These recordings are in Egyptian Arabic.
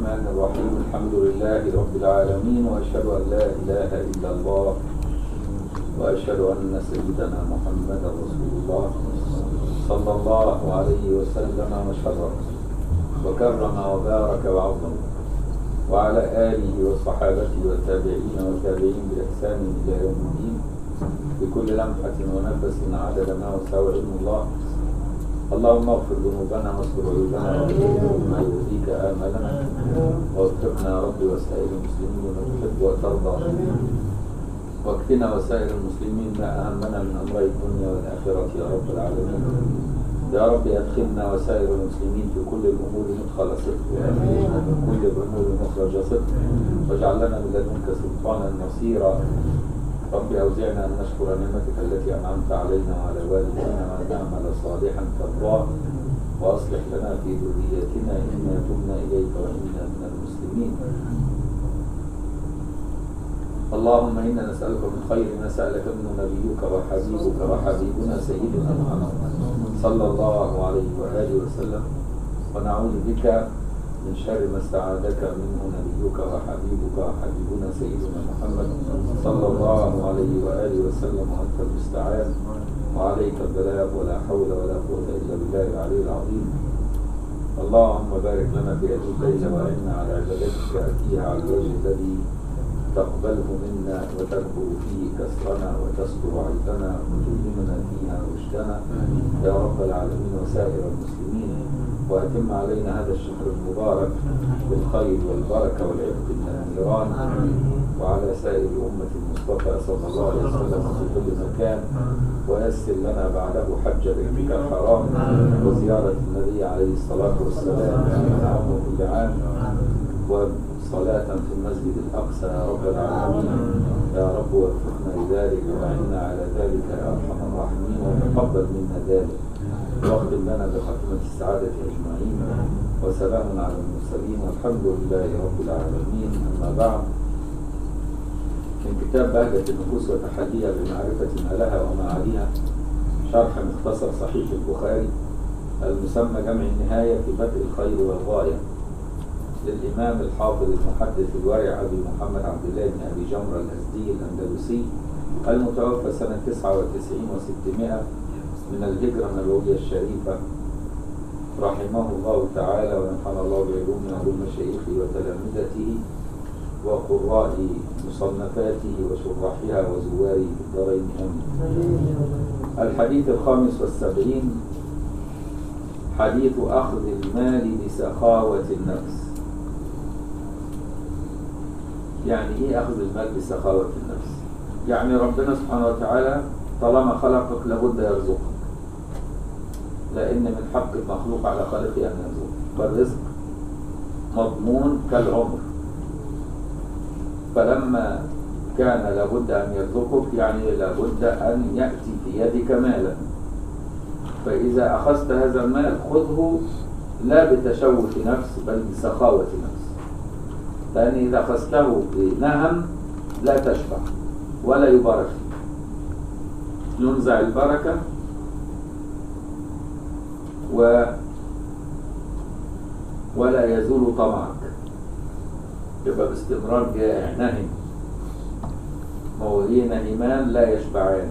الرحمن الرحيم الحمد لله رب العالمين وأشهد أن لا إله إلا الله وأشهد أن سيدنا محمدا رسول الله صلى الله عليه وسلم وشرف وكرم وبارك وعظم وعلى آله وصحابته والتابعين والتابعين بإحسان إلى يوم الدين بكل لمحة ونفس عدد ما وسع علم الله اللهم اغفر ذنوبنا واستر عيوبنا وبلغنا ما يرضيك آمالنا ووفقنا يا رب وسائر المسلمين لما تحب وترضى واكفنا وسائر المسلمين ما أهمنا من أمر الدنيا والآخرة يا رب العالمين يا رب أدخلنا وسائر المسلمين في كل الأمور مدخل صدق وأخرجنا من كل الأمور مخرج صدق واجعل لنا من لدنك سلطانا نصيرا رب أوزعنا أن نشكر نعمتك التي أنعمت علينا وعلى والدينا وأن نعمل صالحا ترضاه وأصلح لنا في ذريتنا إنا تبنا إليك وإنا من المسلمين اللهم إنا نسألك من خير ما سألك منه نبيك وحبيبك وحبيبنا سيدنا محمد صلى الله عليه وآله وسلم ونعوذ بك من شر ما استعاذك منه نبيك وحبيبك وحبيبنا سيدنا محمد صلى الله عليه وآله وسلم وأنت المستعان وعليك البلاغ ولا حول ولا قوة إلا بالله العلي العظيم اللهم بارك لنا في هذه الليلة وأعنا على عبادتك أتيها على الوجه الذي تقبله منا وتكبر فيه كسرنا وتستر عيبنا وتلهمنا فيها رشدنا يا رب العالمين وسائر المسلمين وأتم علينا هذا الشهر المبارك بالخير والبركة والعتق من النيران وعلى سائر أمة المصطفى صلى الله عليه وسلم في كل مكان ويسر لنا بعده حج بيتك الحرام وزيارة النبي عليه الصلاة والسلام عام كل عام وصلاة في المسجد الأقصى يا رب العالمين يا رب وفقنا لذلك وأعنا على ذلك يا أرحم الراحمين وتقبل منا ذلك واختم لنا بختمة السعادة أجمعين وسلام على المرسلين والحمد لله رب العالمين أما بعد من كتاب بهجة النفوس وتحديها بمعرفة ما لها وما عليها شرح مختصر صحيح البخاري المسمى جمع النهاية في بدء الخير والغاية للإمام الحافظ المحدث الورع أبي محمد عبد الله بن أبي جمرة الأزدي الأندلسي المتوفى سنة 99 و600 من الهجرة النبوية الشريفة رحمه الله تعالى ونفعنا الله بعلومه وعلوم مشايخه وتلامذته وقراء مصنفاته وشراحها وزواره في الدارين امين. الحديث الخامس والسبعين حديث أخذ المال بسخاوة النفس يعني إيه أخذ المال بسخاوة النفس؟ يعني ربنا سبحانه وتعالى طالما خلقك لابد يرزقك لأن من حق المخلوق على خالقه أن يرزقه فالرزق مضمون كالعمر فلما كان لابد أن يرزقك يعني لابد أن يأتي في يدك مالا فإذا أخذت هذا المال خذه لا بتشوف نفس بل بسخاوة نفس لأن إذا أخذته بنهم لا تشبع ولا يبارك ينزع البركة و ولا يزول طمعك يبقى باستمرار جائع نهم موهين إيمان لا يشبعان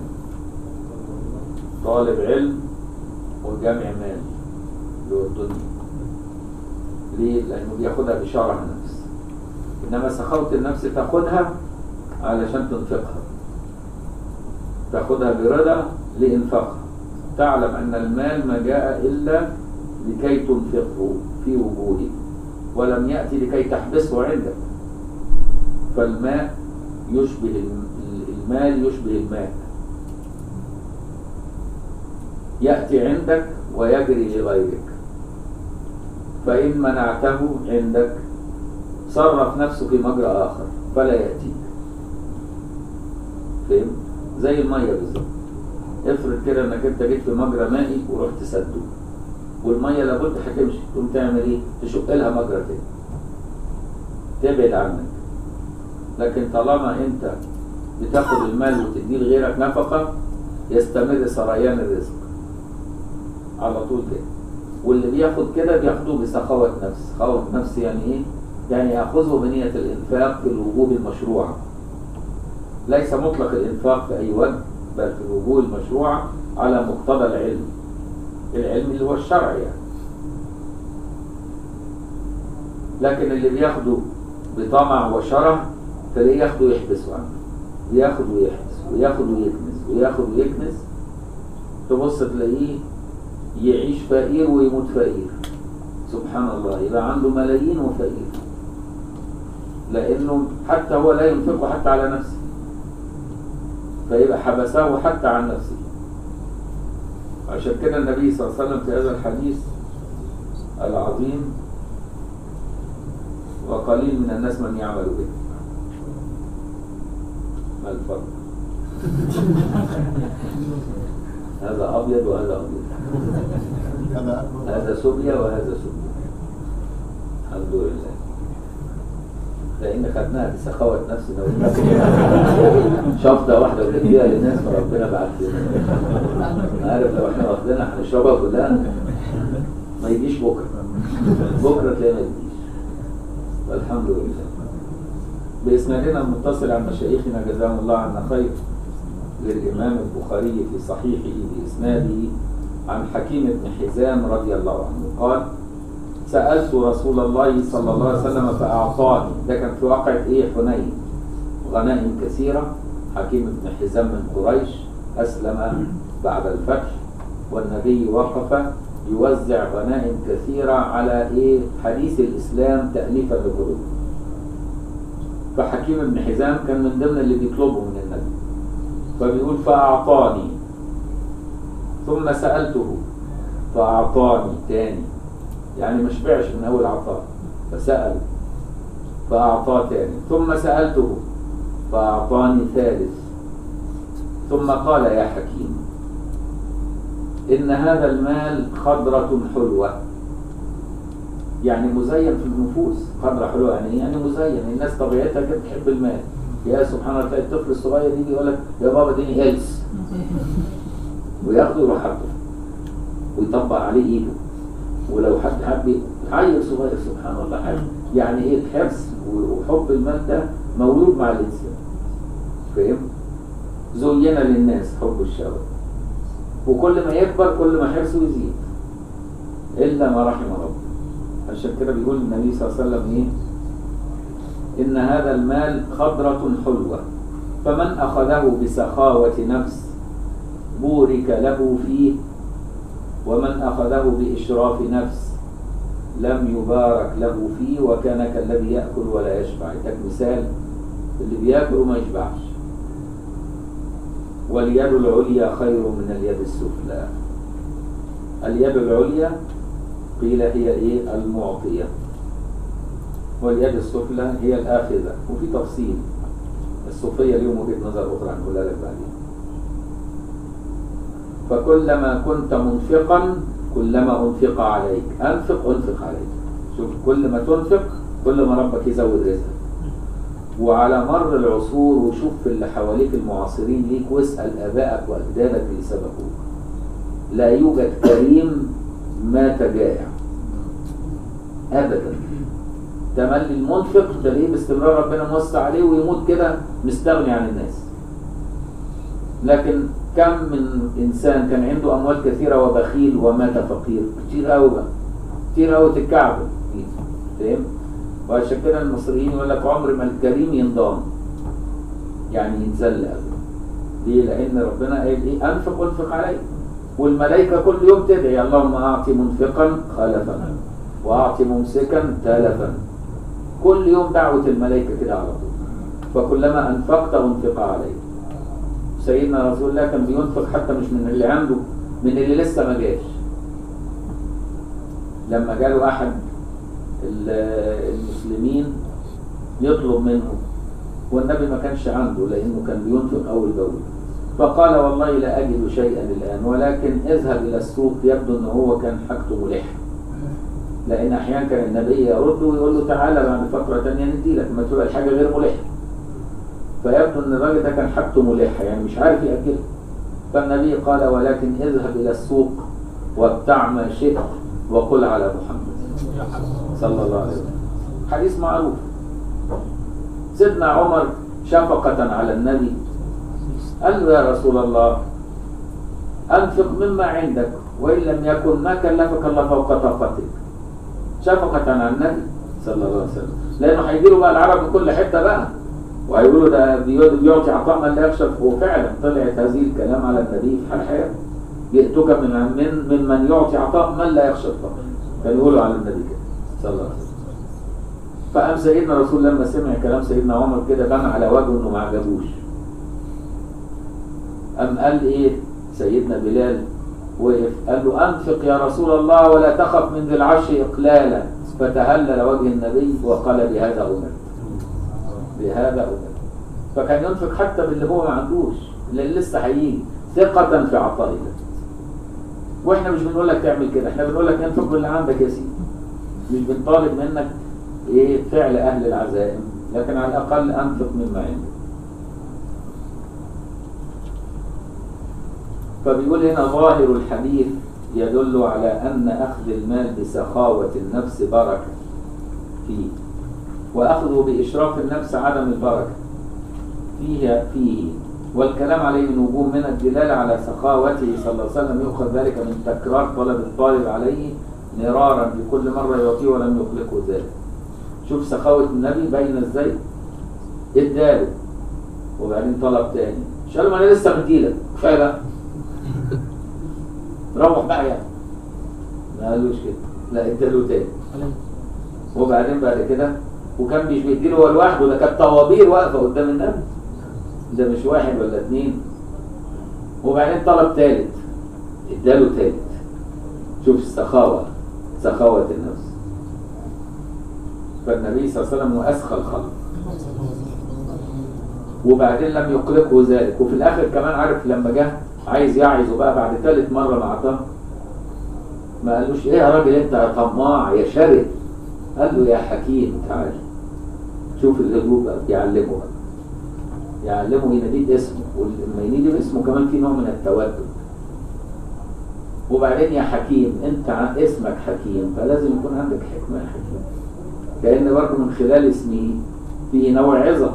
طالب علم وجامع مال اللي هو الدنيا ليه؟ لأنه بياخدها بشرع النفس إنما سخاوة النفس تاخدها علشان تنفقها تاخدها برضا لإنفاقها تعلم أن المال ما جاء إلا لكي تنفقه في وجوده ولم يأتي لكي تحبسه عندك فالماء يشبه المال يشبه الماء يأتي عندك ويجري لغيرك فإن منعته عندك صرف نفسه في مجرى آخر فلا يأتيك فهم؟ زي المية بالظبط افرض كده انك انت جيت في مجرى مائي ورحت سده والميه لابد هتمشي تقوم تعمل ايه؟ تشق لها مجرى تاني تبعد عنك لكن طالما انت بتاخد المال وتديه لغيرك نفقه يستمر سريان الرزق على طول كده واللي بياخد كده بياخدوه بسخاوة نفس سخاوة نفس يعني ايه يعني يأخذه بنية الإنفاق في الوجوب المشروعة ليس مطلق الإنفاق في أي وجه بل في الوجوه المشروعة على مقتضى العلم العلم اللي هو الشرع يعني لكن اللي بياخده بطمع وشره تلاقيه ياخده يحبسه عنه وياخد ويحبس وياخد ويكنس وياخد ويكنس تبص تلاقيه يعيش فقير ويموت فقير سبحان الله يبقى عنده ملايين وفقير لأنه حتى هو لا ينفقه حتى على نفسه فيبقى حبسه حتى عن نفسه عشان كده النبي صلى الله عليه وسلم في هذا الحديث العظيم وقليل من الناس من يعمل به ما الفرق هذا أبيض وهذا أبيض هذا هذا سوريا وهذا سوريا الحمد لله لأن خدناها بسخاوة نفسنا والنفس شفطة واحدة ونديها للناس فربنا بعت لنا عارف لو احنا واخدينها هنشربها كلها ما يجيش بكرة بكرة تلاقي ما يجيش والحمد لله بإسنادنا المتصل عن مشايخنا جزاهم الله عنا خير للإمام البخاري في صحيحه بإسناده عن حكيم بن حزام رضي الله عنه قال سألت رسول الله صلى الله عليه وسلم فأعطاني ده كان في واقعة إيه حنين غنائم كثيرة حكيم بن حزام من قريش أسلم بعد الفتح والنبي وقف يوزع غنائم كثيرة على إيه حديث الإسلام تأليفا لقلوب فحكيم بن حزام كان من ضمن اللي بيطلبه من النبي فبيقول فأعطاني ثم سألته فأعطاني تاني يعني ما شبعش من أول عطاء فسأل فأعطاه تاني ثم سألته فأعطاني ثالث ثم قال يا حكيم إن هذا المال خضرة حلوة يعني مزين في النفوس خضرة حلوة يعني يعني مزين الناس طبيعتها كده تحب المال يا سبحان الله تلاقي الطفل الصغير يجي يقول لك يا بابا اديني هيلث وياخده يروح حاطه ويطبق عليه ايده ولو حد حب عيل صغير سبحان الله حاجه يعني ايه الحرص وحب المال ده مولود مع الانسان فاهم؟ زين للناس حب الشهوات وكل ما يكبر كل ما حرصه يزيد الا ما رحم ربه عشان كده بيقول النبي صلى الله عليه وسلم ايه ان هذا المال خضرة حلوة فمن اخذه بسخاوة نفس بورك له فيه ومن أخذه بإشراف نفس لم يبارك له فيه وكان كالذي يأكل ولا يشبع ده مثال اللي بياكل وما يشبعش واليد العليا خير من اليد السفلى اليد العليا قيل هي ايه المعطية واليد السفلى هي الآخذة وفي تفصيل الصوفية اليوم وجهة نظر أخرى هنقولها لك بعدين فكلما كنت منفقا كلما أنفق عليك أنفق أنفق عليك شوف كل ما تنفق كل ما ربك يزود رزقك وعلى مر العصور وشوف في اللي حواليك المعاصرين ليك واسأل آبائك وأجدادك اللي سبقوك لا يوجد كريم مات جائع أبدا تملي المنفق تلاقيه باستمرار ربنا موسع عليه ويموت كده مستغني عن الناس لكن كم من انسان كان عنده اموال كثيره وبخيل ومات فقير كتير قوي بقى كتير قوي تتكعبل فاهم وعشان كده المصريين يقول لك عمر ما الكريم ينضام يعني يتذل ابدا ليه لان ربنا قال ايه انفق وانفق عليه والملائكه كل يوم تدعي اللهم اعطي منفقا خلفا واعطي ممسكا تلفا كل يوم دعوه الملائكه كده على طول فكلما انفقت انفق عليك سيدنا رسول الله كان بينفق حتى مش من اللي عنده من اللي لسه ما جاش لما جاله احد المسلمين يطلب منه والنبي ما كانش عنده لانه كان بينفق اول باول فقال والله لا اجد شيئا الان ولكن اذهب الى السوق يبدو ان هو كان حاجته ملحه لان احيانا كان النبي يرد ويقول له تعالى بعد فتره ثانيه نديلك ما تبقى الحاجه غير ملحه فيبدو ان الراجل ده كان حاجته ملحه يعني مش عارف ياكلها فالنبي قال ولكن اذهب الى السوق وابتع ما شئت وقل على محمد صلى الله عليه وسلم حديث معروف سيدنا عمر شفقة على النبي قال له يا رسول الله أنفق مما عندك وإن لم يكن ما كلفك الله فوق طاقتك شفقة على النبي صلى الله عليه وسلم لأنه هيجيله بقى العرب من كل حتة بقى وهيقولوا ده بيقول- بيعطي عطاء من لا يخشى وفعلا طلعت هذه الكلام على النبي في حال حياته جئتك من من من من يعطي عطاء من لا يخشى الفقر كانوا يقولوا على النبي كده صلى الله عليه وسلم فقام سيدنا رسول لما سمع كلام سيدنا عمر كده بان على وجهه انه ما عجبوش قام قال ايه سيدنا بلال وقف قال له انفق يا رسول الله ولا تخف من ذي العرش اقلالا فتهلل وجه النبي وقال بهذا امرت بهذا امرت فكان ينفق حتى باللي هو ما عندوش اللي لسه هيجي ثقة في عطاء الله واحنا مش بنقول لك تعمل كده احنا بنقول لك انفق باللي عندك يا سيدي مش بنطالب منك ايه فعل اهل العزائم لكن على الاقل انفق مما عندك فبيقول هنا ظاهر الحديث يدل على ان اخذ المال بسخاوة النفس بركة فيه واخذه باشراف النفس عدم البركة فيه فيه والكلام عليه من وجوه من الدلالة على سخاوته صلى الله عليه وسلم يؤخذ ذلك من تكرار طلب الطالب عليه مرارا في كل مرة يعطيه ولم يخلقه ذلك شوف سخاوة النبي باينة ازاي اداله وبعدين طلب تاني مش قال له ما انا لسه مديلك كفايه بقى روح بقى يعني ما قالوش كده لا اداله تاني وبعدين بعد كده وكان مش بيديله هو لوحده ده كانت طوابير واقفه قدام النبي ده مش واحد ولا اتنين وبعدين طلب تالت اداله تالت شوف السخاوة سخاوة النفس فالنبي صلى الله عليه وسلم هو أسخى الخلق وبعدين لم يقلقه ذلك وفي الآخر كمان عارف لما جه عايز يعظه بقى بعد ثالث مرة ما أعطاه ما قالوش ايه يا راجل انت يا طماع يا شرد قال له يا حكيم تعال شوف الهدوء بقى يعلمه بقى يعلمه يناديه باسمه ولما يناديه باسمه كمان في نوع من التودد وبعدين يا حكيم انت عن اسمك حكيم فلازم يكون عندك حكمة يا حكيم لان برضه من خلال اسمه فيه نوع عظة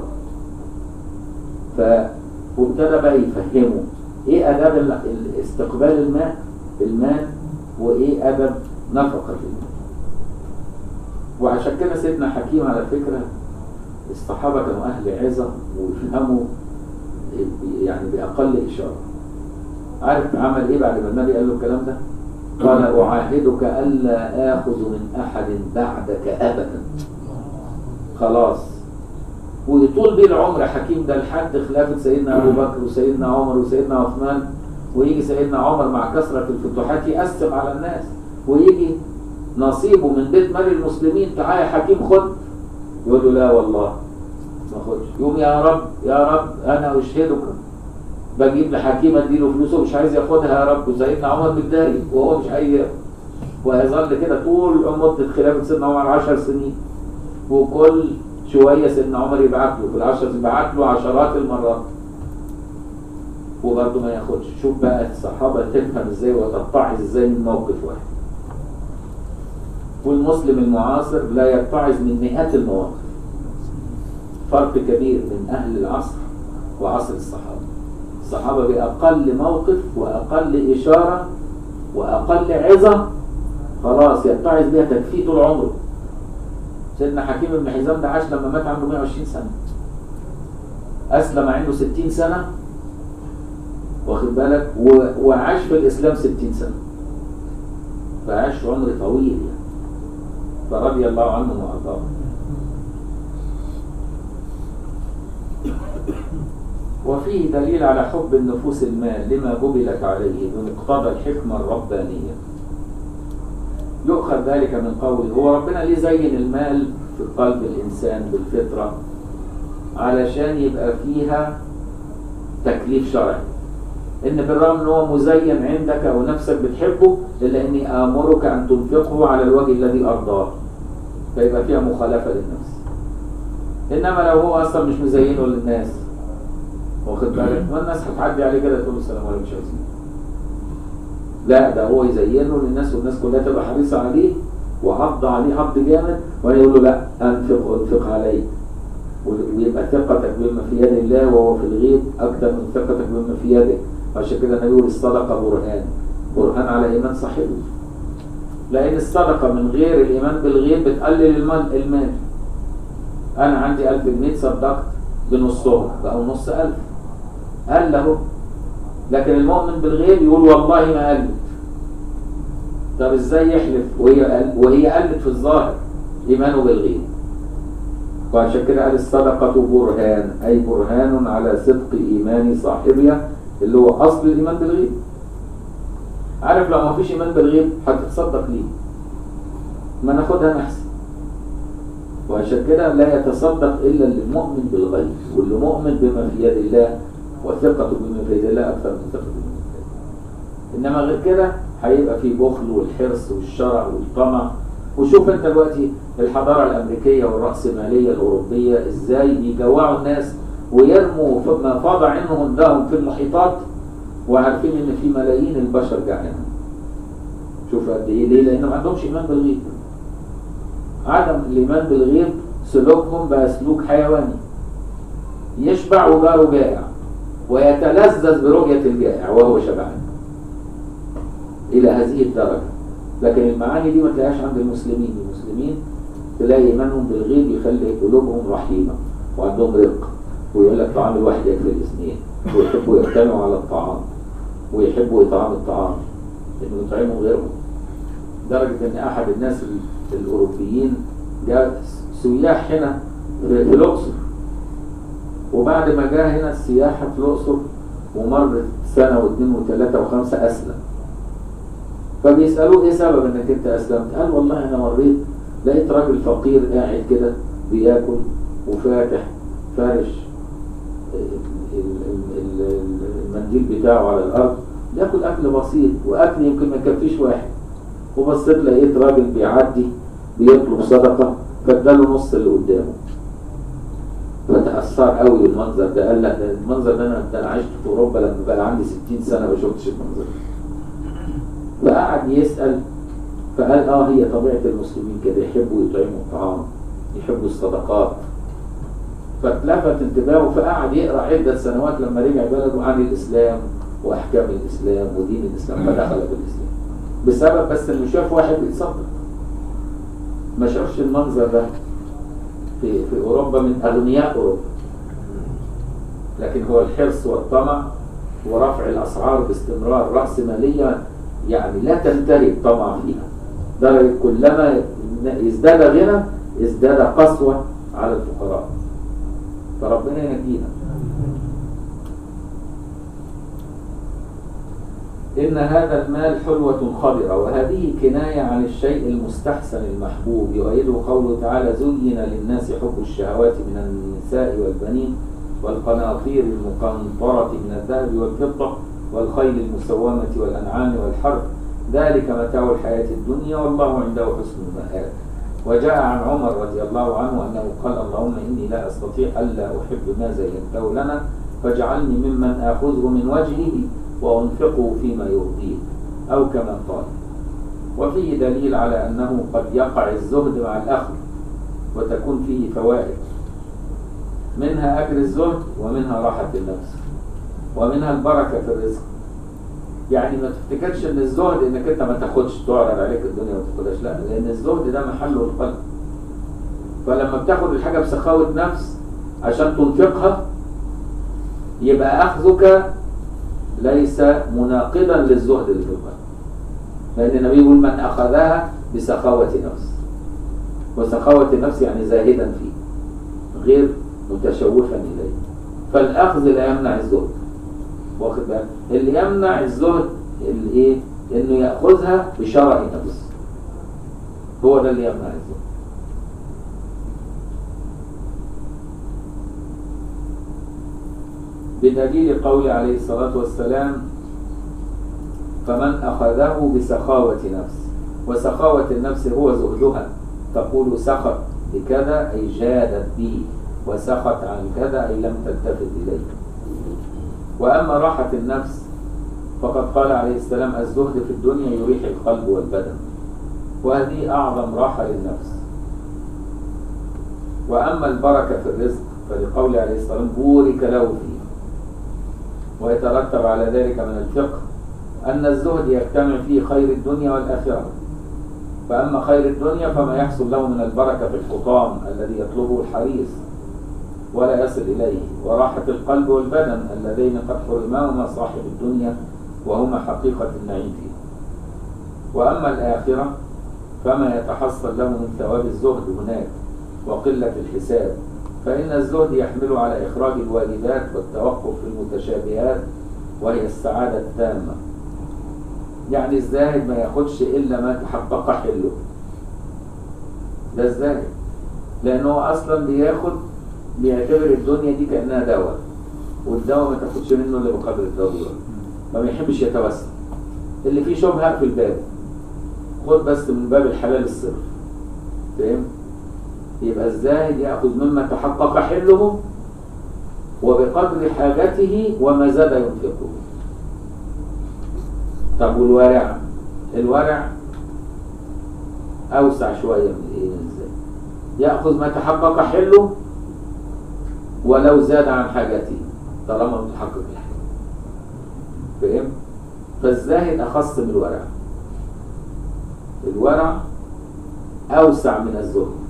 ف وابتدى بقى يفهمه ايه اداب ال- ال- استقبال الماء المال وايه ادب نفقة المال وعشان كده سيدنا حكيم على فكرة الصحابة كانوا أهل عظة ويفهموا يعني بأقل إشارة عارف عمل إيه بعد ما النبي قال له الكلام ده؟ قال أعاهدك ألا آخذ من أحد بعدك أبدا خلاص ويطول بيه العمر حكيم ده لحد خلافة سيدنا أبو بكر وسيدنا عمر وسيدنا عثمان ويجي سيدنا عمر مع كثرة الفتوحات يقسم على الناس ويجي نصيبه من بيت مال المسلمين تعالى يا حكيم خد يقول له لا والله ما خدش يقوم يا رب يا رب انا اشهدك بجيب لحكيم اديله فلوسه مش عايز ياخدها يا رب وسيدنا عمر متضايق وهو مش عايز ياخد وهيظل كده طول مدة خلافة سيدنا عمر 10 سنين وكل شوية سيدنا عمر يبعت له في العشر يبعت له عشرات المرات وبرضه ما ياخدش شوف بقى الصحابة تفهم ازاي وتتعظ ازاي من موقف واحد والمسلم المعاصر لا يتعظ من مئات المواقف فرق كبير من أهل العصر وعصر الصحابة الصحابة بأقل موقف وأقل إشارة وأقل عظة خلاص يتعظ بها تكفيه طول عمره سيدنا حكيم بن حزام ده عاش لما مات عنده 120 سنة أسلم عنده 60 سنة واخد بالك و- وعاش في الإسلام 60 سنة فعاش عمر طويل يعني فرضي الله عنه وأرضاه وفيه دليل على حب النفوس المال لما جبلت عليه بمقتضى الحكمة الربانية يؤخذ ذلك من قوله هو ربنا ليه زين المال في قلب الإنسان بالفطرة علشان يبقى فيها تكليف شرعي ان بالرغم ان هو مزين عندك او نفسك بتحبه الا اني امرك ان تنفقه على الوجه الذي ارضاه فيبقى فيها مخالفه للنفس انما لو هو اصلا مش مزينه للناس واخد بالك والناس هتعدي عليه كده تقول له السلام عليكم مش عايزين لا ده هو يزينه للناس والناس كلها تبقى حريصه عليه وعض عليه عض جامد ويقول له لا انفق انفق علي ويبقى ثقتك بما في يد الله وهو في الغيب اكثر من ثقتك بما في يدك عشان كده النبي يقول الصدقه برهان برهان على ايمان صاحبه لان الصدقه من غير الايمان بالغيب بتقلل المال المال انا عندي 1000 جنيه صدقت بنصهم بقوا نص ألف قال له لكن المؤمن بالغيب يقول والله ما قلت طب ازاي يحلف وهي قل- وهي قلت في الظاهر ايمانه بالغيب وعشان كده قال الصدقة برهان أي برهان على صدق إيمان صاحبها اللي هو أصل الإيمان بالغيب عارف لو ما فيش إيمان بالغيب هتتصدق ليه ما ناخدها نحسن وعشان كده لا يتصدق إلا اللي مؤمن بالغيب واللي مؤمن بما في يد الله وثقته بما في يد الله أكثر من ثقته بما في يد الله إنما غير كده هيبقى في بخل والحرص والشرع والطمع وشوف انت دلوقتي الحضارة الأمريكية والرأسمالية الأوروبية ازاي بيجوعوا الناس ويرموا ف- ما فاض عنهم دهم في المحيطات وعارفين ان في ملايين البشر جعانين شوف قد ايه ليه لان ما عندهمش ايمان بالغيب عدم الايمان بالغيب سلوكهم بقى سلوك حيواني يشبع وجاره جائع ويتلذذ برؤية الجائع وهو شبعان إلى هذه الدرجة لكن المعاني دي ما تلاقيهاش عند المسلمين المسلمين تلاقي إيمانهم بالغيب يخلي قلوبهم رحيمة وعندهم رق ويقول لك طعام الواحد يكفي الاثنين ويحبوا يجتمعوا على الطعام ويحبوا إطعام الطعام إنه يطعموا غيرهم لدرجة إن أحد الناس ال- الأوروبيين جاء سياح هنا في في الأقصر وبعد ما جاء هنا السياحة في الأقصر ومرت سنة واثنين وثلاثة وخمسة أسلم فبيسألوه ايه سبب انك انت اسلمت قال والله انا مريت لقيت راجل فقير قاعد كده بياكل وفاتح فارش ال- ال- ال- ال- المنديل بتاعه على الارض بياكل اكل بسيط واكل يمكن ما يكفيش واحد وبصيت لقيت راجل بيعدي بيطلب صدقه فاداله نص اللي قدامه فتأثر قوي بالمنظر ده قال لا ده المنظر ده انا ده انا عشت في اوروبا لما بقى عندي 60 سنه ما شفتش المنظر ده فقعد يسأل فقال اه هي طبيعة المسلمين كده يحبوا يطعموا الطعام يحبوا الصدقات فاتلفت انتباهه فقعد يقرا عدة سنوات لما رجع بلده عن الإسلام وأحكام الإسلام ودين الإسلام فدخل في الإسلام بسبب بس إنه شاف واحد بيتصدق ما شافش المنظر ده في في أوروبا من أغنياء أوروبا لكن هو الحرص والطمع ورفع الأسعار باستمرار رأسمالية يعني لا تنتهي الطمع فيها درجة كلما ازداد غنى ازداد قسوة على الفقراء فربنا ينجينا إن هذا المال حلوة خضرة وهذه كناية عن الشيء المستحسن المحبوب يؤيده قوله تعالى زين للناس حب الشهوات من النساء والبنين والقناطير المقنطرة من الذهب والفضة والخيل المسومة والأنعام والحرث ذلك متاع الحياة الدنيا والله عنده حسن المآب وجاء عن عمر رضي الله عنه أنه قال اللهم إني لا أستطيع ألا أحب ما زينته لنا فاجعلني ممن آخذه من وجهه وأنفقه فيما يرضيه أو كما قال وفيه دليل على أنه قد يقع الزهد مع الأخذ وتكون فيه فوائد منها أجر الزهد ومنها راحة النفس ومنها البركة في الرزق يعني ما تفتكرش ان الزهد انك انت ما تاخدش تعرض عليك الدنيا وما تاخدهاش لا لان الزهد ده محله القلب فلما بتاخد الحاجه بسخاوه نفس عشان تنفقها يبقى اخذك ليس مناقضا للزهد اللي في القلب لان النبي يقول من اخذها بسخاوه نفس وسخاوه النفس يعني زاهدا فيه غير متشوفا اليه فالاخذ لا يمنع الزهد واخد بالك اللي يمنع الزهد الايه انه ياخذها بشرع نفس هو ده اللي يمنع الزهد بدليل قول عليه الصلاة والسلام فمن أخذه بسخاوة نفس وسخاوة النفس هو زهدها تقول سخط بكذا أي جادت به وسخط عن كذا أي لم تلتفت إليه وأما راحة النفس فقد قال عليه السلام الزهد في الدنيا يريح القلب والبدن وهذه أعظم راحة للنفس وأما البركة في الرزق فلقول عليه الصلاة والسلام بورك له فيه ويترتب على ذلك من الفقه أن الزهد يجتمع فيه خير الدنيا والآخرة فأما خير الدنيا فما يحصل له من البركة في الحطام الذي يطلبه الحريص ولا يصل إليه وراحة القلب والبدن اللذين قد حرماهما صاحب الدنيا وهما حقيقة النعيم فيه وأما الآخرة فما يتحصل له من ثواب الزهد هناك وقلة الحساب فإن الزهد يحمل على إخراج الواجبات والتوقف في المتشابهات وهي السعادة التامة يعني الزاهد ما ياخدش إلا ما تحقق حله ده الزاهد لأنه أصلا بياخد بيعتبر الدنيا دي كأنها دواء والدواء ما تاخدش منه إلا بقدر الضرورة ما بيحبش يتوسع اللي فيه شبهة في الباب خد بس من باب الحلال الصرف فاهم؟ يبقى الزاهد يأخذ مما تحقق حله وبقدر حاجته وما زاد ينفقه طب والورع الورع أوسع شوية من إيه من الزاهد يأخذ ما تحقق حله ولو زاد عن حاجته طالما متحقق الحل فاهم؟ فالزاهد أخص من الورع الورع أوسع من الزهد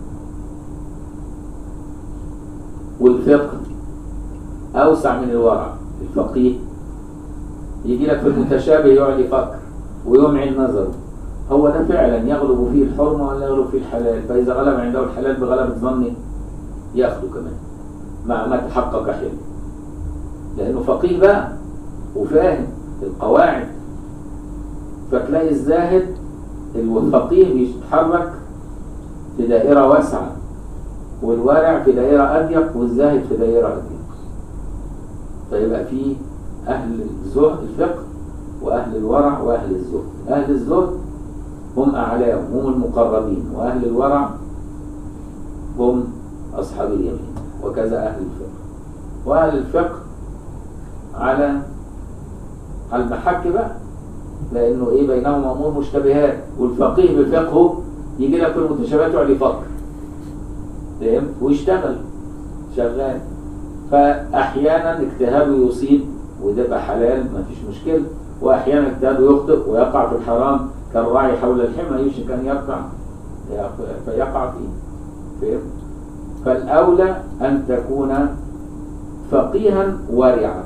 والفقه أوسع من الورع الفقيه يجي لك في المتشابه يقعد يفكر ويمعن نظره هو ده فعلا يغلب فيه الحرمة ولا يغلب فيه الحلال فإذا غلب عنده الحلال بغلبة ظنه ياخده كمان مع ما تحقق حلم لأنه فقيه بقى وفاهم القواعد فتلاقي الزاهد الفقيه بيتحرك في دائرة واسعة والورع في دائرة أضيق والزاهد في دائرة أضيق فيبقى في أهل الزهد الفقه وأهل الورع وأهل الزهد أهل الزهد هم أعلاهم هم المقربين وأهل الورع هم أصحاب اليمين وكذا أهل الفقه وأهل الفقه على على المحك بقى لأنه إيه بينهم أمور مشتبهات والفقيه بفقهه يجي لك في المتشابهات يقعد يفكر فاهم ويشتغل شغال فأحيانا اجتهاده يصيب وده بقى حلال ما فيش مشكلة وأحيانا اجتهاده يخطئ ويقع في الحرام كالراعي حول الحمى يوشك أن يقع فيقع فيه فاهم فالأولى أن تكون فقيها ورعا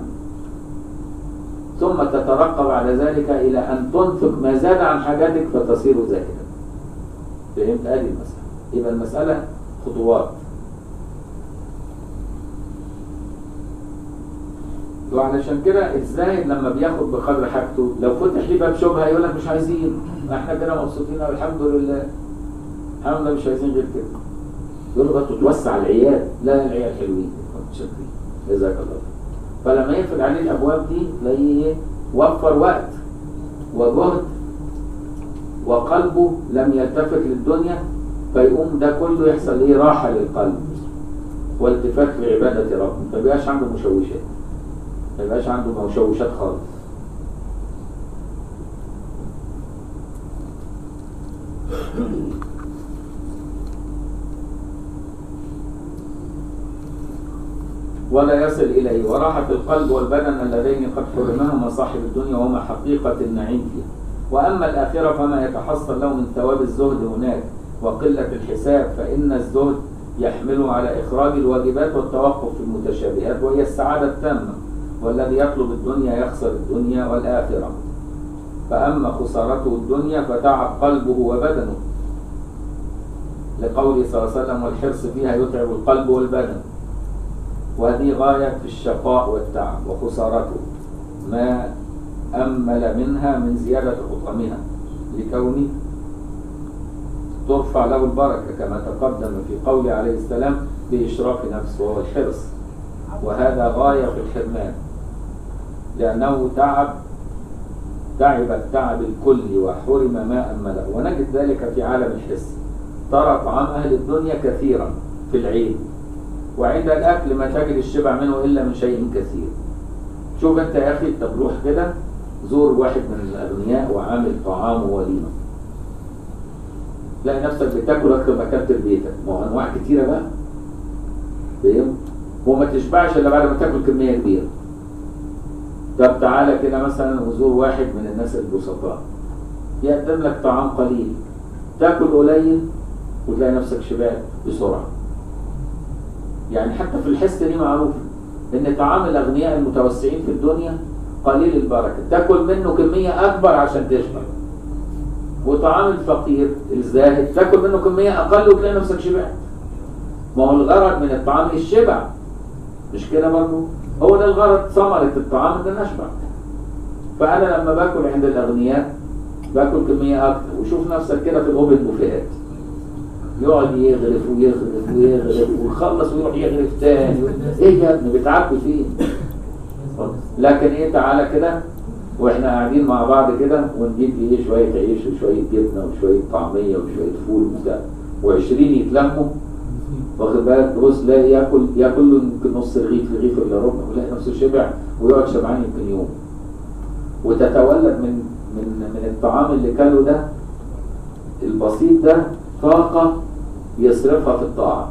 ثم تترقب على ذلك إلى أن تنفق ما زاد عن حاجاتك فتصير زاهدا فهمت هذه المسألة يبقى المسألة خطوات وعلشان كده الزاهد لما بياخد بقدر حاجته لو فتح لي باب شبهه يقول لك مش عايزين احنا كده مبسوطين والحمد لله الحمد لله مش عايزين غير كده يقول له بقى تتوسع العيال لا العيال حلوين شكري جزاك الله فلما يقفل عليه الابواب دي تلاقيه وفر وقت وجهد وقلبه لم يلتفت للدنيا فيقوم ده كله يحصل ايه راحه للقلب والتفات لعباده ربه ما بيبقاش عنده مشوشات ما يبقاش عنده مشوشات خالص ولا يصل إليه وراحة القلب والبدن اللذين قد حرمهما صاحب الدنيا وهما حقيقة النعيم فيها وأما الآخرة فما يتحصل له من ثواب الزهد هناك وقلة الحساب فإن الزهد يحمله على إخراج الواجبات والتوقف في المتشابهات وهي السعادة التامة والذي يطلب الدنيا يخسر الدنيا والآخرة فأما خسارته الدنيا فتعب قلبه وبدنه لقوله صلى الله عليه وسلم والحرص فيها يتعب القلب والبدن وهذه غاية في الشقاء والتعب وخسارته ما أمل منها من زيادة حطمها لكونه ترفع له البركة كما تقدم في قوله عليه السلام بإشراف نفسه وهو الحرص وهذا غاية في الحرمان لأنه تعب تعب التعب الكلي وحرم ما أمله ونجد ذلك في عالم الحس ترى طعام أهل الدنيا كثيرا في العين وعند الأكل ما تجد الشبع منه إلا من شيء كثير شوف أنت يا أخي طب روح كده زور واحد من الأغنياء وعامل طعامه وليمة تلاقي نفسك بتاكل اكتر ما اكلت في بيتك ما هو انواع كتيره بقى فاهم وما تشبعش الا بعد ما تاكل كميه كبيره طب تعالى كده مثلا وزور واحد من الناس البسطاء يقدم لك طعام قليل تاكل قليل وتلاقي نفسك شبعت بسرعه يعني حتى في الحس دي معروف ان طعام الاغنياء المتوسعين في الدنيا قليل البركه تاكل منه كميه اكبر عشان تشبع وطعام الفقير الزاهد تاكل منه كميه اقل وتلاقي نفسك شبعت ما هو الغرض من الطعام الشبع مش كده برضه هو ده الغرض ثمرة الطعام ان انا اشبع فانا لما باكل عند الاغنياء باكل كميه اكتر وشوف نفسك كده في الاوبن بوفيهات يقعد يغرف ويغرف ويغرف ويخلص ويروح يغرف تاني ايه يا ابني بتعبي فين لكن ايه تعالى كده واحنا قاعدين مع بعض كده ونجيب ايه شويه عيش وشويه جبنه وشويه طعميه وشويه فول وبتاع و20 يتلموا واخد بالك تبص تلاقي ياكل ياكل له يمكن نص رغيف رغيف الا ربع ويلاقي نفسه شبع ويقعد شبعان يمكن يوم وتتولد من من من الطعام اللي كله ده البسيط ده طاقة يصرفها في الطاعة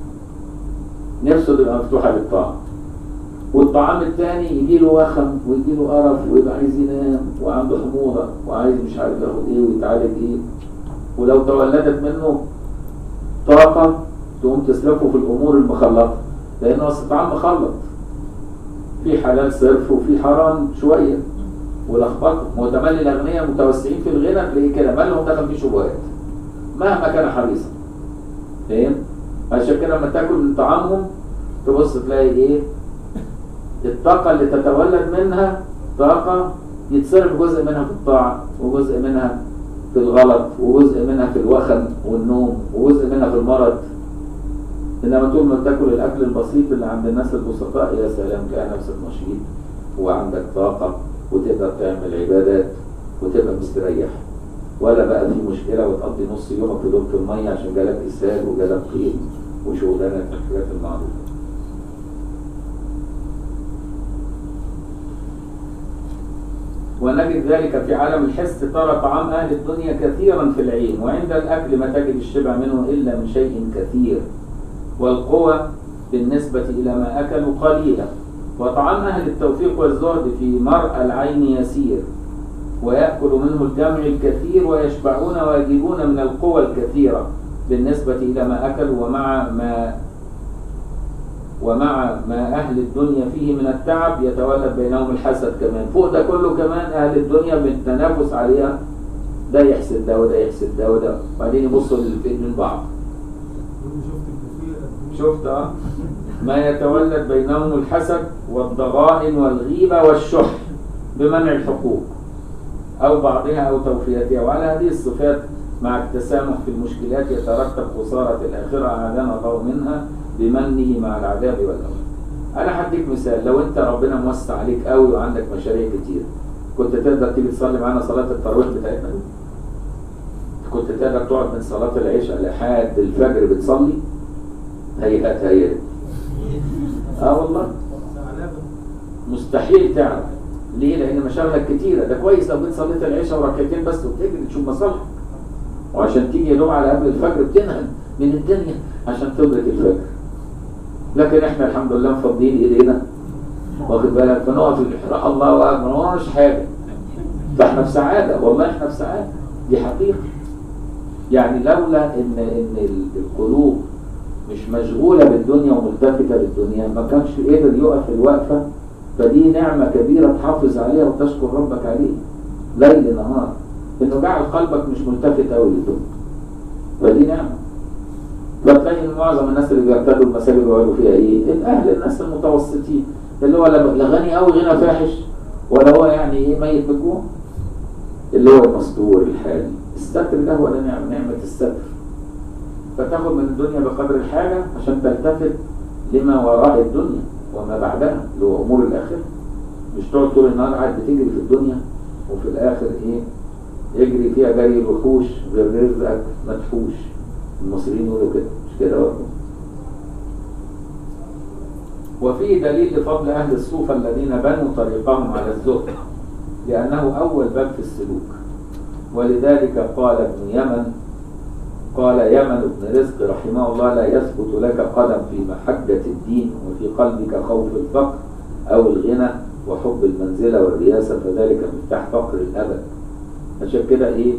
نفسه تبقى مفتوحة للطاعة والطعام الثاني يجي له وخم ويجي له قرف ويبقى عايز ينام وعنده حموضة وعايز مش عارف ياخد ايه ويتعالج ايه ولو تولدت منه طاقة تقوم تصرفه في الأمور المخلطة لأن أصل الطعام مخلط في حلال صرف وفي حرام شوية ولخبطه هو تملي الأغنياء متوسعين في الغنى تلاقيه كده مالهم دخل فيه شبهات مهما كان حريصا فاهم؟ عشان كده لما تاكل من طعامهم تبص تلاقي ايه؟ الطاقة اللي تتولد منها طاقة يتصرف جزء منها في الطاعة وجزء منها في الغلط وجزء منها في الوخم والنوم وجزء منها في المرض انما طول ما تاكل الاكل البسيط اللي عند الناس البسطاء يا سلام تلاقي نفسك نشيط وعندك طاقة وتقدر تعمل عبادات وتبقى مستريح ولا بقى في مشكلة وتقضي نص يومك في دورة المية عشان جالك إسهال وجالك قيل وشغلانة الحاجات المعروفة ونجد ذلك في عالم الحس ترى طعام أهل الدنيا كثيرا في العين وعند الأكل ما تجد الشبع منه إلا من شيء كثير والقوة بالنسبة إلى ما أكلوا قليلة وطعام أهل التوفيق والزهد في مرء العين يسير ويأكل منه الجمع الكثير ويشبعون ويجدون من القوى الكثيرة بالنسبة إلى ما أكلوا ومع ما ومع ما أهل الدنيا فيه من التعب يتولد بينهم الحسد كمان فوق ده كله كمان أهل الدنيا بالتنافس عليها ده يحسد ده وده يحسد ده وده وبعدين يبصوا للفين من بعض شفت اه ما يتولد بينهم الحسد والضغائن والغيبة والشح بمنع الحقوق أو بعضها أو توفيتها وعلى هذه الصفات مع التسامح في المشكلات يترتب خسارة الآخرة أعاذنا الله منها بمنه مع العذاب والأمر أنا هديك مثال لو أنت ربنا موسع عليك قوي وعندك مشاريع كتير كنت تقدر تيجي تصلي معانا صلاة التراويح بتاعتنا كنت تقدر تقعد من صلاة العشاء لحد الفجر بتصلي هيئات هيئات اه والله مستحيل تعرف ليه؟ لأن مشاغلك كتيرة ده كويس لو جيت صليت العشاء وركعتين بس وتجري تشوف مصالحك وعشان تيجي يا دوب على قبل الفجر بتنهل من الدنيا عشان تدرك الفجر لكن احنا الحمد لله مفضيين ايدينا واخد بالك فنقف في الاحراق الله اكبر ما وراناش حاجه فاحنا في سعاده والله احنا في سعاده دي حقيقه يعني لولا ان ان القلوب مش مشغوله بالدنيا وملتفته للدنيا ما كانش قدر يقف الوقفه فدي نعمه كبيره تحافظ عليها وتشكر ربك عليها ليل نهار انه جعل قلبك مش ملتفت قوي للدنيا فدي نعمه فتلاقي ان معظم الناس اللي بيرتدوا المساجد ويقعدوا فيها ايه؟ الاهل الناس المتوسطين اللي هو لا غني قوي غنى فاحش ولا هو يعني ايه ميت بالجوع اللي هو المستور الحالي الستر ده هو ده نعمه نعمه الستر فتاخد من الدنيا بقدر الحاجه عشان تلتفت لما وراء الدنيا وما بعدها اللي هو امور الاخره مش تقعد طول النهار قاعد بتجري في الدنيا وفي الاخر ايه يجري فيها جري الوحوش غير رزقك مدفوش المصريين يقولوا كده مش كده برضه وفي دليل لفضل أهل الصوفة الذين بنوا طريقهم على الزهد لأنه أول باب في السلوك ولذلك قال ابن يمن قال يمن بن رزق رحمه الله لا يثبت لك قدم في محجة الدين وفي قلبك خوف الفقر أو الغنى وحب المنزلة والرياسة فذلك مفتاح فقر الأبد عشان كده إيه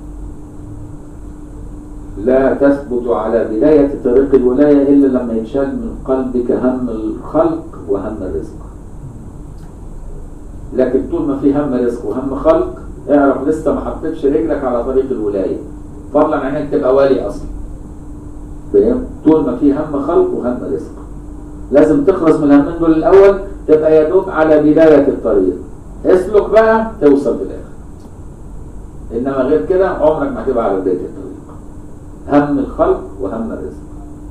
لا تثبت على بداية طريق الولاية إلا لما يتشال من قلبك هم الخلق وهم الرزق لكن طول ما في هم رزق وهم خلق اعرف لسه ما حطيتش رجلك على طريق الولاية فضلا عن انك تبقى والي اصلا فاهم طول ما في هم خلق وهم رزق لازم تخلص من الهمين دول الاول تبقى يا دوب على بداية الطريق اسلك بقى توصل في الاخر انما غير كده عمرك ما هتبقى على بداية الطريق هم الخلق وهم الرزق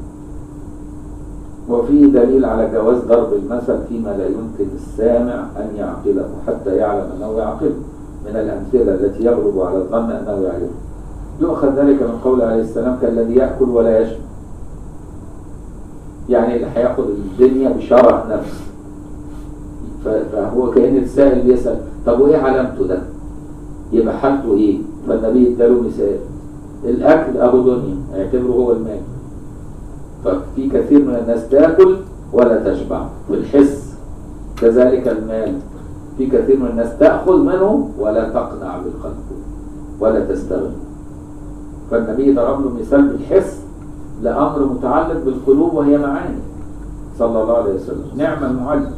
وفيه دليل على جواز ضرب المثل فيما لا يمكن السامع أن يعقله حتى يعلم أنه يعقله من الأمثلة التي يغلب على الظن أنه يعرفه يؤخذ ذلك من قول عليه السلام كالذي يأكل ولا يشبع يعني اللي هياخد الدنيا بشرع نفس فهو كأن السائل بيسأل طب وإيه علامته ده؟ يبقى حالته إيه؟ فالنبي اداله مثال الأكل أبو دنيا اعتبره هو المال ففي كثير من الناس تاكل ولا تشبع في الحس كذلك المال في كثير من الناس تأخذ منه ولا تقنع بالقلب ولا تستغني فالنبي ضرب له مثال بالحس لأمر متعلق بالقلوب وهي معاني صلى الله عليه وسلم نعم المعلم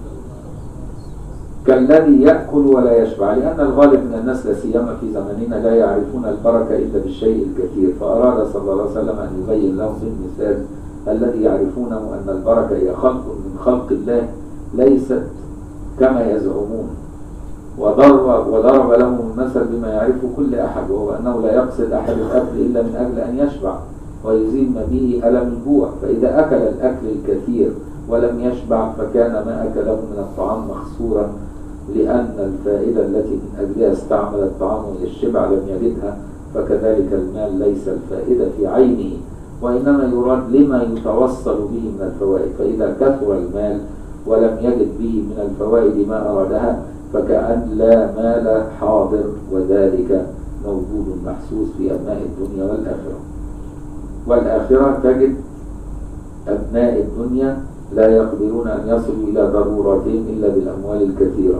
كالذي يأكل ولا يشبع لأن الغالب من الناس لا سيما في زماننا لا يعرفون البركة إلا بالشيء الكثير فأراد صلى الله عليه وسلم أن يبين لهم بالمثال الذي يعرفونه أن البركة هي خلق من خلق الله ليست كما يزعمون وضرب, وضرب لهم المثل بما يعرفه كل أحد وهو أنه لا يقصد أحد الأكل إلا من أجل أن يشبع ويزيل ما به ألم الجوع فإذا أكل الأكل الكثير ولم يشبع فكان ما أكله من الطعام مخسورا لأن الفائدة التي من أجلها استعمل الطعام وهي الشبع لم يجدها فكذلك المال ليس الفائدة في عينه وإنما يراد لما يتوصل به من الفوائد فإذا كثر المال ولم يجد به من الفوائد ما أرادها فكأن لا مال حاضر وذلك موجود محسوس في أبناء الدنيا والآخرة والآخرة تجد أبناء الدنيا لا يقدرون أن يصلوا إلى ضرورتهم إلا بالأموال الكثيرة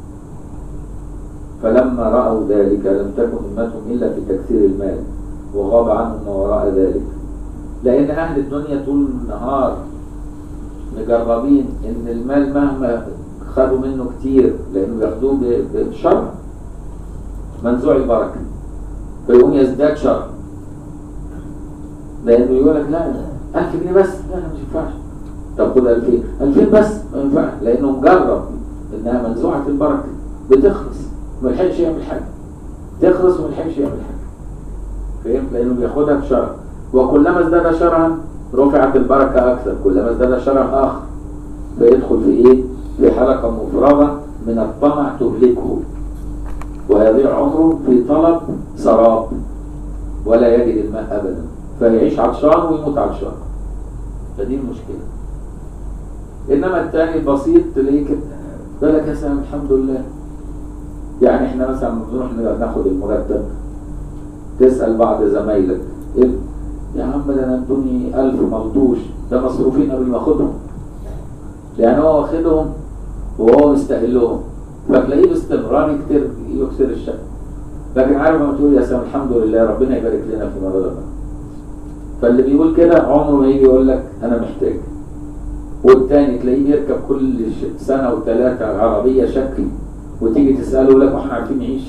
فلما رأوا ذلك لم تكن همتهم إلا في تكثير المال وغاب عنهم ما وراء ذلك لأن أهل الدنيا طول النهار مجربين إن المال مهما خدوا منه كتير لأنه بياخدوه بشر منزوع البركة فيقوم يزداد شر لأنه يقول لك لا 1000 جنيه بس لا لا مش ينفعش طب خد 2000 2000 بس ما ينفعش لأنه مجرب إنها منزوعة البركة بتخلص ما يلحقش يعمل حاجة تخلص وما يلحقش يعمل حاجة فهمت لأنه بياخدها بشرع وكلما ازداد شرعا رفعت البركة أكثر كلما ازداد شرعا آخر فيدخل في إيه؟ في حلقة مفرغة من الطمع تهلكه ويضيع عمره في طلب سراب ولا يجد الماء أبدا فيعيش عطشان ويموت عطشان فدي المشكلة إنما الثاني البسيط تلاقيه كده يقول لك يا سلام الحمد لله يعني احنا مثلا لما بنروح ناخد المرتب تسأل بعض زمايلك إيه؟ يا عم ده انا ادوني 1000 ملطوش ده مصروفين قبل ما اخدهم يعني هو واخدهم وهو مستقلهم فتلاقيه باستمرار يكتر يكسر الشك لكن عارف لما تقول يا سلام الحمد لله ربنا يبارك لنا في مرضنا فاللي بيقول كده عمره ما يجي يقول لك انا محتاج والتاني تلاقيه بيركب كل سنه وثلاثه عربيه شكل وتيجي تساله يقول لك واحنا عارفين نعيش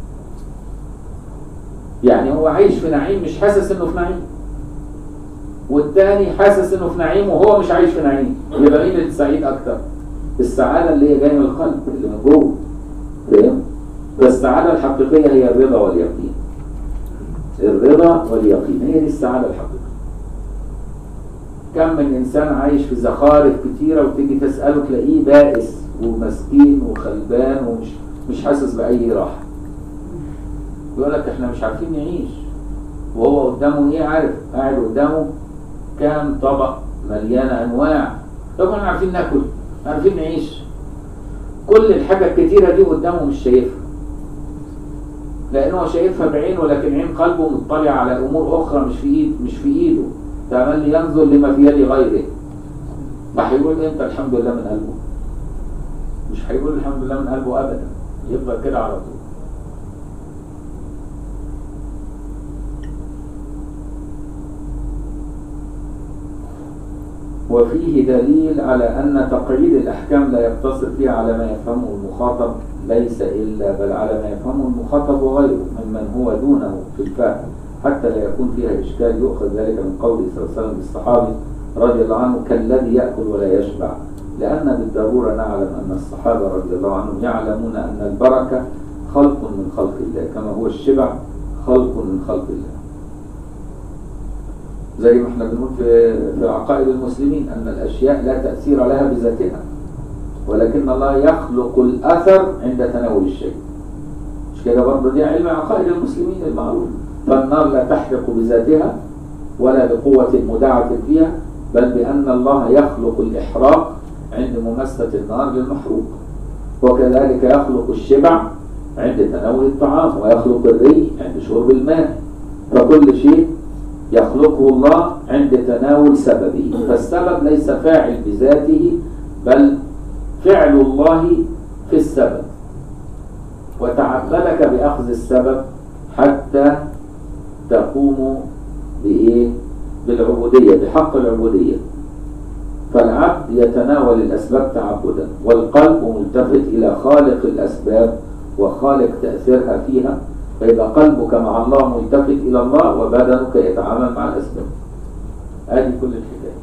يعني هو عايش في نعيم مش حاسس انه في نعيم والتاني حاسس انه في نعيم وهو مش عايش في نعيم يبقى مين السعيد اكتر السعاده اللي هي جايه من القلب اللي من جوه فاهم فالسعاده الحقيقيه هي الرضا واليقين الرضا واليقين هي دي السعاده الحقيقيه كم من انسان عايش في زخارف كتيره وتيجي تساله تلاقيه بائس ومسكين وخلبان ومش مش حاسس باي راحه يقول لك احنا مش عارفين نعيش وهو قدامه ايه عارف قاعد قدامه كام طبق مليانه انواع طب احنا عارفين ناكل عارفين نعيش كل الحاجه الكتيره دي قدامه مش شايفها لأنه شايفها بعينه لكن عين قلبه مطلع على أمور أخرى مش في إيد مش في إيده تملي ينظر لما في يد غيره ما هيقول امتى الحمد لله من قلبه مش هيقول الحمد لله من قلبه ابدا يفضل كده على طول وفيه دليل على أن تقعيد الأحكام لا يقتصر فيها على ما يفهمه المخاطب ليس إلا بل على ما يفهمه المخاطب وغيره ممن هو دونه في الفهم حتى لا يكون فيها إشكال يؤخذ ذلك من قوله صلى الله عليه وسلم للصحابي رضي الله عنه كالذي يأكل ولا يشبع لأن بالضرورة نعلم أن الصحابة رضي الله عنهم يعلمون أن البركة خلق من خلق الله كما هو الشبع خلق من خلق الله زي ما احنا بنقول في في عقائد المسلمين أن الأشياء لا تأثير لها بذاتها ولكن الله يخلق الأثر عند تناول الشيء مش كده برضه دي علم عقائد المسلمين المعروف فالنار لا تحرق بذاتها ولا بقوة مدعة فيها بل بأن الله يخلق الإحراق عند مماسة النار للمحروق وكذلك يخلق الشبع عند تناول الطعام ويخلق الري عند شرب الماء فكل شيء يخلقه الله عند تناول سببه فالسبب ليس فاعل بذاته بل فعل الله في السبب وتعبدك بأخذ السبب حتى تقوم بإيه؟ بالعبودية بحق العبودية فالعبد يتناول الأسباب تعبدا والقلب ملتفت إلى خالق الأسباب وخالق تأثيرها فيها فيبقى قلبك مع الله ملتفت إلى الله وبدنك يتعامل مع الأسباب هذه كل الحكاية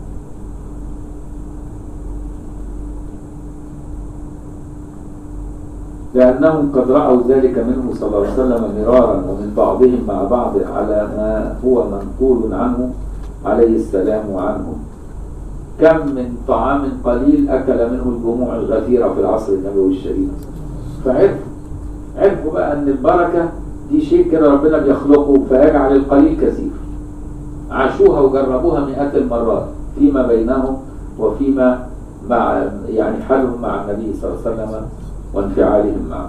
لأنهم قد رأوا ذلك منه صلى الله عليه وسلم مرارا ومن بعضهم مع بعض على ما هو منقول عنه عليه السلام وعنهم كم من طعام قليل أكل منه الجموع الغفيرة في العصر النبوي الشريف فعرفوا عرفوا بقى أن البركة دي شيء كده ربنا بيخلقه فيجعل القليل كثير عاشوها وجربوها مئات المرات فيما بينهم وفيما مع يعني حالهم مع النبي صلى الله عليه وسلم وانفعالهم معه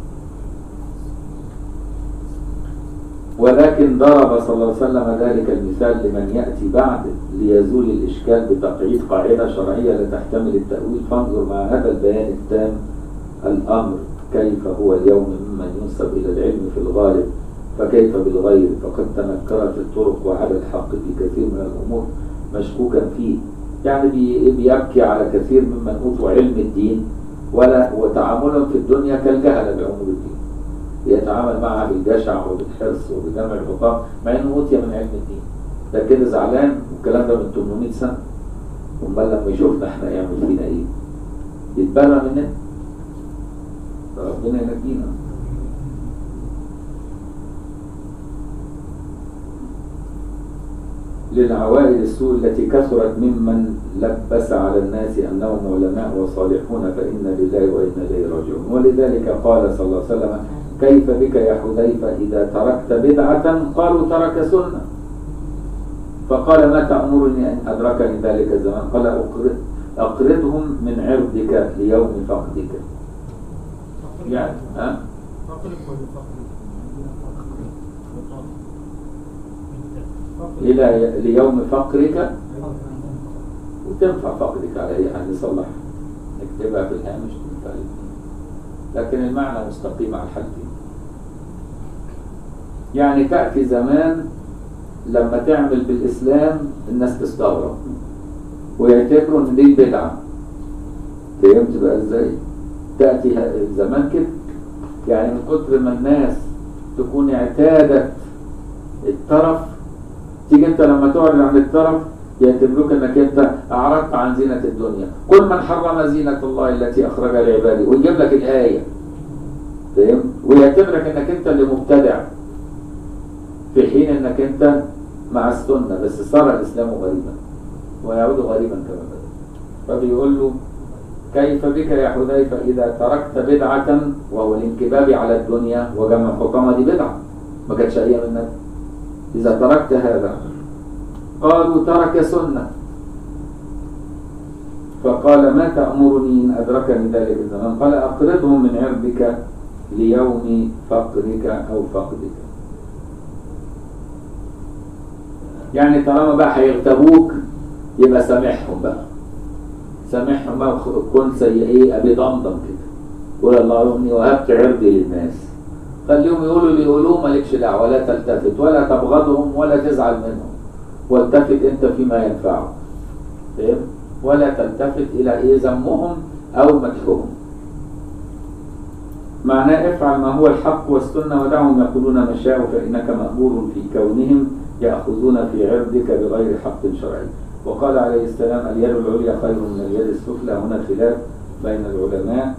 ولكن ضرب صلى الله عليه وسلم ذلك المثال لمن يأتي بعد ليزول الإشكال بتقعيد قاعدة شرعية لا تحتمل التأويل فانظر مع هذا البيان التام الأمر كيف هو اليوم ممن ينسب إلى العلم في الغالب فكيف بالغير فقد تنكرت الطرق وعلى الحق في كثير من الأمور مشكوكا فيه يعني بيبكي على كثير ممن أوتوا علم الدين ولا وتعاملهم في الدنيا كالجهل بأمور الدين يتعامل معها بالجشع وبالحرص وبجمع الحطام مع انه اوتي من علم الدين ده كده زعلان والكلام ده من 800 سنه امال لما يشوفنا احنا يعمل فينا ايه؟ يتبرى مننا ربنا ينجينا للعوائد السوء التي كثرت ممن لبس على الناس انهم علماء وصالحون فانا لله وانا اليه راجعون ولذلك قال صلى الله عليه وسلم كيف بك يا حذيفه اذا تركت بدعه قالوا ترك سنه فقال ما تامرني ان ادركني ذلك الزمان قال أقرض اقرضهم من عرضك ليوم فقدك يعني ها إلى ليوم فقرك وتنفع فقدك على أي حد يصلح نكتبها في الهامش تنفع الاثنين. لكن المعنى مستقيم على الحالتين يعني تأتي زمان لما تعمل بالإسلام الناس تستغرب ويعتبروا إن دي بدعة فهمت بقى إزاي؟ تأتي ه- زمان كده يعني من كتر ما الناس تكون اعتادت الترف تيجي انت لما تعلن عن الترف يعتبروك انك انت اعرضت عن زينة الدنيا قل من حرم زينة الله التي اخرج لعباده ويجيب لك الآية فاهم ويعتبرك انك انت اللي مبتدع في حين انك انت مع السنة بس صار الاسلام غريبا ويعود غريبا كما بدأ فبيقول له كيف بك يا حذيفة إذا تركت بدعة وهو الانكباب على الدنيا وجمع حطامة دي بدعة ما كانتش أيام النبي إذا تركت هذا قالوا ترك سنة فقال ما تأمرني إن أدركني ذلك الزمان قال أقرضهم من عرضك ليوم فقرك أو فقدك يعني طالما بقى هيغتابوك يبقى سامحهم بقى سامحهم بقى كن زي ايه ابي ضمضم كده قول اللهم اني وهبت عرضي للناس خليهم يقولوا اللي يقولوه مالكش دعوه ولا تلتفت ولا تبغضهم ولا تزعل منهم والتفت انت فيما ينفعك فاهم ولا تلتفت الى ايه ذمهم او مدحهم معناه افعل ما هو الحق والسنة ودعهم يقولون ما شاءوا فإنك مأمور في كونهم يأخذون في عرضك بغير حق شرعي وقال عليه السلام اليد العليا خير من اليد السفلى هنا خلاف بين العلماء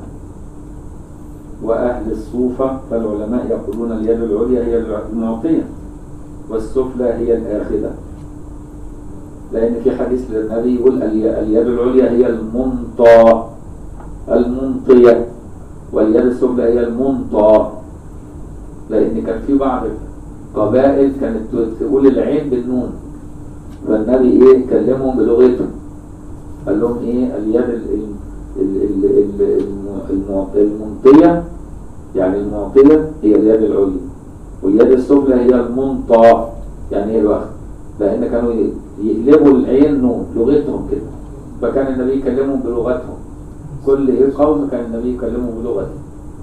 وأهل الصوفة فالعلماء يقولون اليد العليا هي المعطية والسفلى هي الآخذة لأن في حديث للنبي يقول الي- اليد العليا هي المنطى المنطية واليد السفلى هي المنطى لأن كان في بعض قبائل كانت تقول العين بالنون فالنبي ايه كلمهم بلغتهم قال لهم ايه اليد ال- ال- ال- ال- ال- الم- الم- المنطية يعني المعطية هي اليد العليا واليد السفلى هي المنطى يعني ايه الوقت لان كانوا ي- يقلبوا العين نون لغتهم كده فكان النبي يكلمهم بلغتهم كل ايه قوم كان النبي يكلمهم بلغته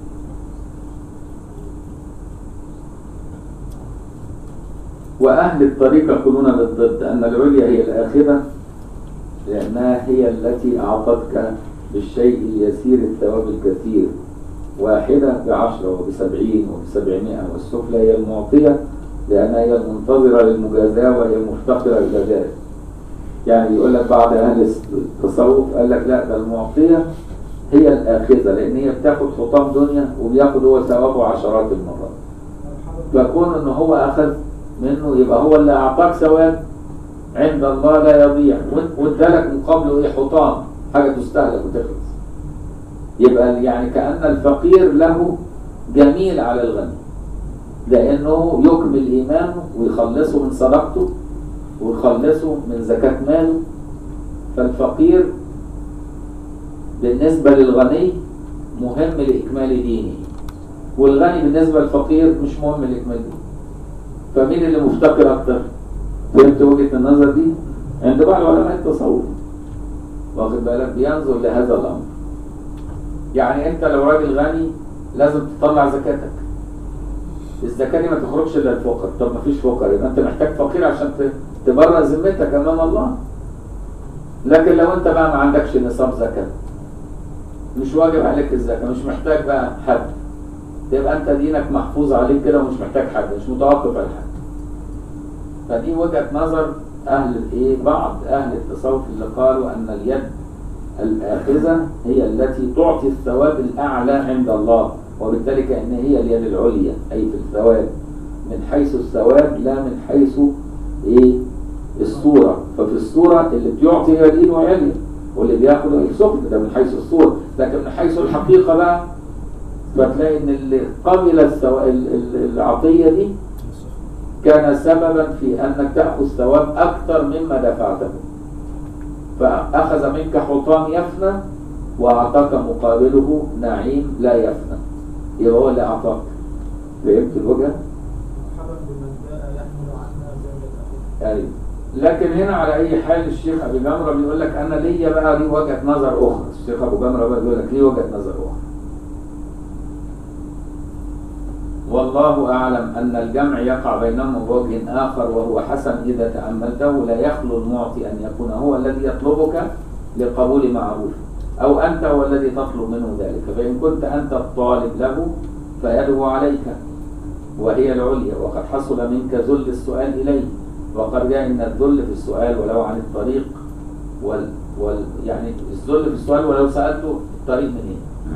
وأهل الطريق يقولون بالضد أن العليا هي الآخرة لأنها هي التي أعطتك بالشيء اليسير الثواب الكثير واحدة بعشرة وبسبعين وبسبعمائة والسفلى هي المعطية لأنها هي المنتظرة للمجازاة وهي مفتقرة إلى ذلك يعني يقول لك بعض أهل التصوف قال لك لا ده المعطية هي الآخذة لأن هي بتاخد حطام دنيا وبياخد هو ثوابه عشرات المرات فكون ان هو اخذ منه يبقى هو اللي اعطاك ثواب عند الله لا يضيع وإنت- وادالك مقابله ايه حطام حاجه تستهلك وتخلص يبقى يعني كان الفقير له جميل على الغني لانه يكمل ايمانه ويخلصه من صدقته ويخلصه من زكاه ماله فالفقير بالنسبه للغني مهم لاكمال دينه والغني بالنسبة للفقير مش مهم الإكمال دي فمين اللي مفتقر أكتر؟ فهمت وجهة النظر دي؟ عند بعض علماء التصوف واخد بالك بينظر لهذا الأمر يعني أنت لو راجل غني لازم تطلع زكاتك الزكاة دي ما تخرجش إلا الفقر طب ما فيش فقر يبقى أنت محتاج فقير عشان ت- تبرر ذمتك أمام الله لكن لو أنت بقى ما عندكش نصاب زكاة مش واجب عليك الزكاة مش محتاج بقى حد يبقى انت دينك محفوظ عليك كده ومش محتاج حد مش متوقف على حد فدي وجهة نظر اهل الايه بعض اهل التصوف اللي قالوا ان اليد الاخذة هي التي تعطي الثواب الاعلى عند الله وبالتالي كأن هي اليد العليا اي في الثواب من حيث الثواب لا من حيث ايه الصورة ففي الصورة اللي بيعطي هي اليد عليا واللي بياخد هي السفلى ده من حيث الصورة لكن من حيث الحقيقة بقى فتلاقي ان اللي قبل السو... ال- ال- العطية دي كان سببا في انك تأخذ ثواب اكثر مما دفعته فأخذ منك حطام يفنى وأعطاك مقابله نعيم لا يفنى يبقى هو اللي أعطاك فهمت الوجهة؟ مرحبا بمن جاء يحمل عنا زاد أيوة لكن هنا على أي حال الشيخ أبي جمرة بيقول لك أنا ليا بقى لي وجهة نظر أخرى الشيخ أبو جمرة بقى بيقول لك ليه وجهة نظر أخرى والله أعلم أن الجمع يقع بينهما بوجه آخر وهو حسن إذا تأملته لا يخلو المعطي أن يكون هو الذي يطلبك لقبول معروف أو أنت هو الذي تطلب منه ذلك فإن كنت أنت الطالب له فيده عليك وهي العليا وقد حصل منك ذل السؤال إليه وقد جاء إن الذل في السؤال ولو عن الطريق وال, وال يعني الذل في السؤال ولو سألته الطريق منين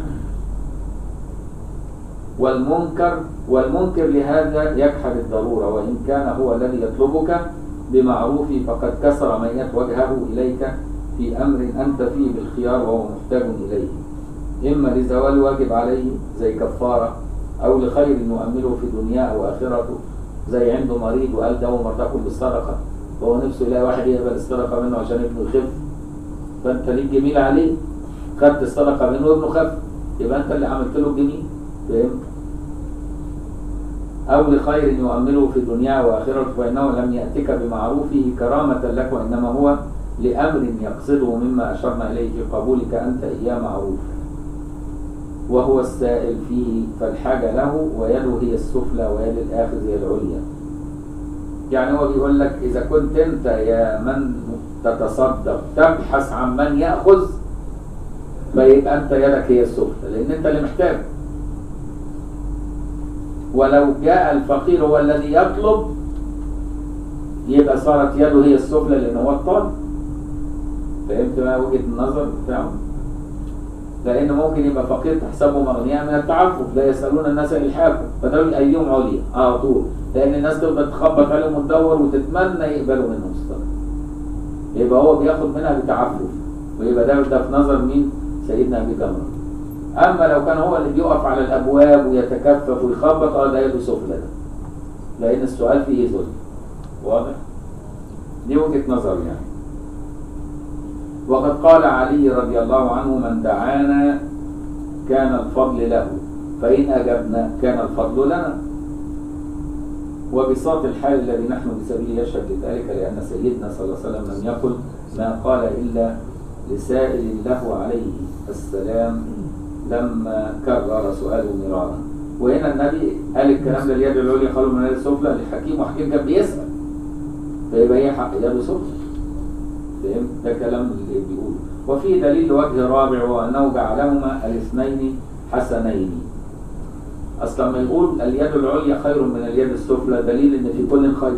والمنكر والمنكر لهذا يجحد الضرورة وإن كان هو الذي يطلبك بمعروف فقد كسر من وجهه إليك في أمر أنت فيه بالخيار وهو محتاج إليه إما لزوال واجب عليه زي كفارة أو لخير يؤمله في دنياه أو آخرته زي عنده مريض وقال داووا مرضاكم بالصدقة وهو نفسه يلاقي واحد يقبل الصدقة منه عشان ابنه يخف فأنت ليك جميل عليه خدت الصدقة منه وابنه خف يبقى أنت اللي عملت له الجميل فهمت أو لخير يؤمله في دنياه وآخرته فإنه لم يأتك بمعروفه كرامة لك وإنما هو لأمر يقصده مما أشرنا إليه في قبولك أنت إياه معروف وهو السائل فيه فالحاجة له ويده هي السفلى ويد الآخذ هي العليا يعني هو بيقول لك إذا كنت أنت يا من تتصدق تبحث عن من يأخذ فيبقى أنت يدك هي السفلى لأن أنت اللي محتاج ولو جاء الفقير هو الذي يطلب يبقى صارت يده هي السفلى لأن هو الطالب فهمت بقى وجهة النظر بتاعه لأن ممكن يبقى فقير تحسبه مغنيا من التعفف لا يسألون الناس إلحافا فدول أيديهم عليا على طول لأن الناس تفضل تخبط عليهم وتدور وتتمنى يقبلوا منهم الصدقة يبقى هو بياخد منها بتعفف ويبقى ده ده في نظر مين؟ سيدنا أبي جمرة أما لو كان هو اللي بيقف على الأبواب ويتكفف ويخبط اه ده يده سفلى ده لأن السؤال فيه ظلم واضح؟ دي وجهة نظر يعني وقد قال علي رضي الله عنه من دعانا كان الفضل له فإن أجبنا كان الفضل لنا وبساط الحال الذي نحن بسبيله يشهد لذلك لأن سيدنا صلى الله عليه وسلم لم يقل ما قال إلا لسائل له عليه السلام لما كرر سؤاله مرارا وهنا النبي قال الكلام ده اليد العليا خير من اليد السفلى لحكيم وحكيم كان بيسأل فيبقى هي حق يده سفلى فهمت ده كلام اللي بيقوله وفي دليل وجه رابع وأنه جعلهما الاثنين حسنين أصلا ما يقول اليد العليا خير من اليد السفلى دليل إن في كل خير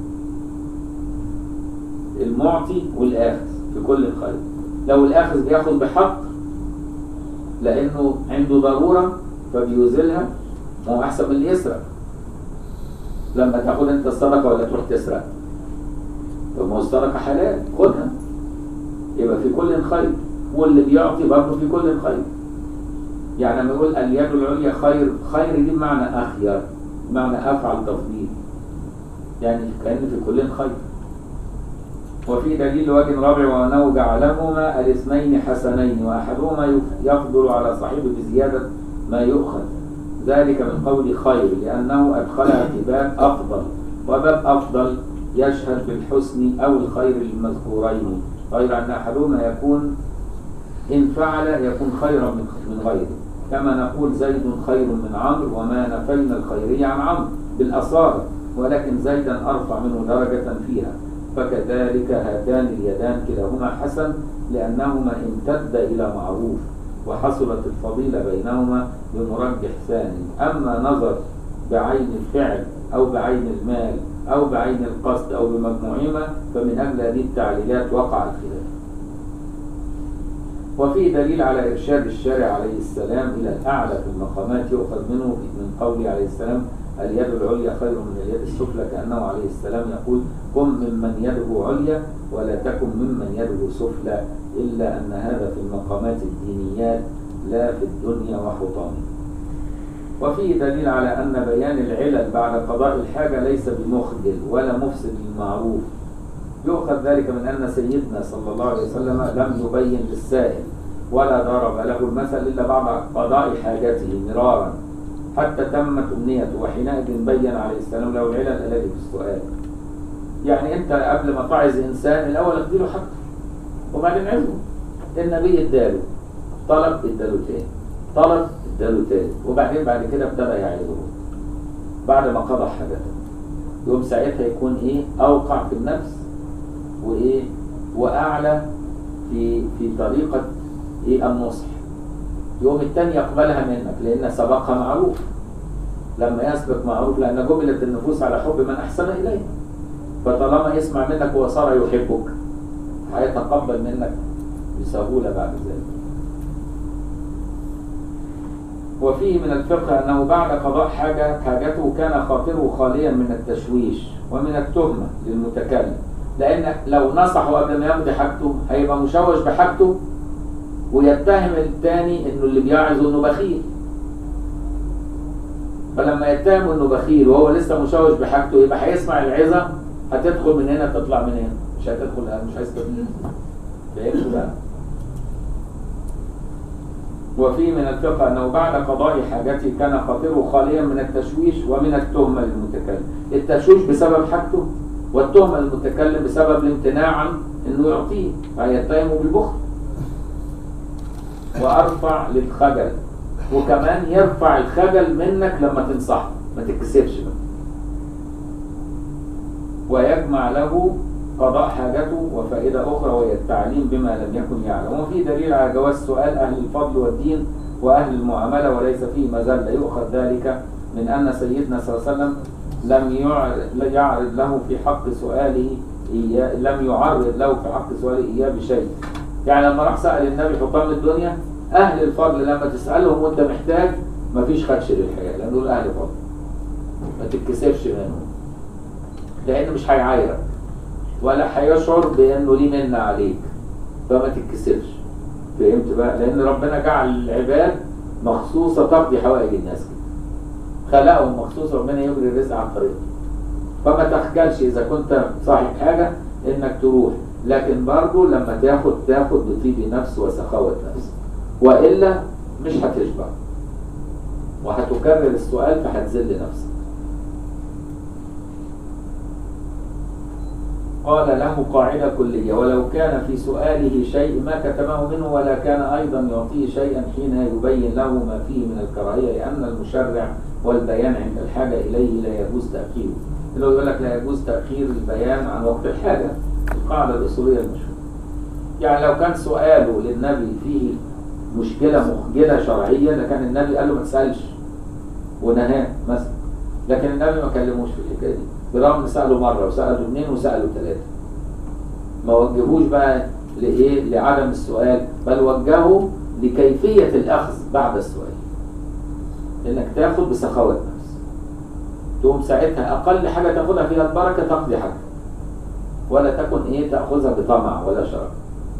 المعطي والآخذ في كل خير لو الآخذ بياخذ بحق لأنه عنده ضرورة فبيوزلها ما هو أحسن من اللي يسرق لما تاخد أنت الصدقة ولا تروح تسرق طب ما هو الصدقة حلال خدها يبقى في كل خير واللي بيعطي برضه في كل خير يعني لما يقول اليد العليا خير خير دي بمعنى أخير بمعنى أفعل تفضيل يعني كأن في كل خير وفي دليل وجه رابع وأنه جعلهما الاثنين حسنين وأحدهما يفضل على صاحبه بزيادة ما يؤخذ ذلك من قول خير لأنه أدخلها في باب أفضل وباب أفضل يشهد بالحسن أو الخير المذكورين غير أن أحدهما يكون إن فعل يكون خيرا من غيره كما نقول زيد خير من عمرو وما نفينا الخيرية عن عمرو بالأصالة ولكن زيدا أرفع منه درجة فيها فكذلك هاتان اليدان كلاهما حسن لأنهما امتد إلى معروف وحصلت الفضيلة بينهما بمرجح ثاني أما نظر بعين الفعل أو بعين المال أو بعين القصد أو بمجموعهما فمن أجل هذه التعليلات وقع الخلاف وفي دليل على إرشاد الشارع عليه السلام إلى الأعلى في المقامات يؤخذ منه من قوله عليه السلام اليد العليا خير من اليد السفلى كأنه عليه السلام يقول كن ممن يده عليا ولا تكن ممن يده سفلى إلا أن هذا في المقامات الدينيات لا في الدنيا وحطامها وفيه دليل على أن بيان العلل بعد قضاء الحاجة ليس بمخجل ولا مفسد للمعروف يؤخذ ذلك من أن سيدنا صلى الله عليه وسلم لم يبين للسائل ولا ضرب له المثل إلا بعد قضاء حاجته مرارا حتى تمت أمنيته وحينئذ بين عليه السلام له العلل التي في السؤال يعني أنت قبل ما تعظ إنسان الأول اديله حقه وبعدين عزه النبي اداله طلب اداله تاني طلب اداله تاني وبعدين بعد كده ابتدى يعظه بعد ما قضى حاجته يوم ساعتها يكون ايه اوقع في النفس وايه واعلى في في طريقه ايه النصح يوم التاني يقبلها منك لان سبقها معروف لما يسبق معروف لان جبلت النفوس على حب من احسن اليها فطالما يسمع منك وصار يحبك هيتقبل منك بسهوله بعد ذلك وفيه من الفقه أنه بعد قضاء حاجة حاجته كان خاطره خاليا من التشويش ومن التهمة للمتكلم لأن لو نصحه قبل ما يقضي حاجته هيبقى مشوش بحاجته ويتهم الثاني انه اللي بيعظه انه بخيل فلما يتهم انه بخيل وهو لسه مشوش بحاجته يبقى هيسمع العظه هتدخل من هنا تطلع من هنا مش هتدخل مش عايز تدخل فهمت بقى وفي من الفقه أنه بعد قضاء حاجته كان خاطره خاليا من التشويش ومن التهمة للمتكلم التشويش بسبب حاجته والتهمة للمتكلم بسبب الامتناع عن أنه يعطيه فيتهمه بالبخل وأرفع للخجل وكمان يرفع الخجل منك لما تنصحه ما تتكسفش بقى ويجمع له قضاء حاجته وفائدة أخرى وهي التعليم بما لم يكن يعلم وفي دليل على جواز سؤال أهل الفضل والدين وأهل المعاملة وليس فيه مزلة يؤخذ ذلك من أن سيدنا صلى الله عليه وسلم لم يعرض يعرض له في حق سؤاله إياه لم يعرض له في حق سؤاله إياه بشيء يعني لما راح سأل النبي حطام الدنيا أهل الفضل لما تسألهم وأنت محتاج مفيش خدش للحياة لأن دول أهل فضل ما تتكسفش منهم لأن مش هيعايرك ولا هيشعر بأنه ليه منة عليك فما تتكسفش فهمت بقى لأن ربنا جعل العباد مخصوصة تقضي حوائج الناس كده خلقهم مخصوص ربنا يجري الرزق عن طريقهم فما تخجلش إذا كنت صاحب حاجة إنك تروح لكن برضه لما تاخد تاخد بطيب نفس وسخاوة نفس وإلا مش هتشبع وهتكرر السؤال فهتذل نفسك قال له قاعدة كلية ولو كان في سؤاله شيء ما كتمه منه ولا كان أيضا يعطيه شيئا حين يبين له ما فيه من الكراهية لأن المشرع والبيان عند الحاجة إليه لا يجوز تأخيره اللي هو يقول لك لا يجوز تأخير البيان عن وقت الحاجة القاعدة الأصولية المشهورة يعني لو كان سؤاله للنبي فيه مشكلة مخجلة شرعية لكان النبي قال له ما تسألش ونهاه مثلا لكن النبي ما كلموش في الحكاية دي برغم سأله مرة وسأله اثنين وسأله ثلاثة ما وجهوش بقى لإيه لعدم السؤال بل وجهه لكيفية الأخذ بعد السؤال إنك تاخد بسخاوة نفس تقوم ساعتها أقل حاجة تاخدها فيها البركة تقضي حاجة ولا تكن إيه تأخذها بطمع ولا شرف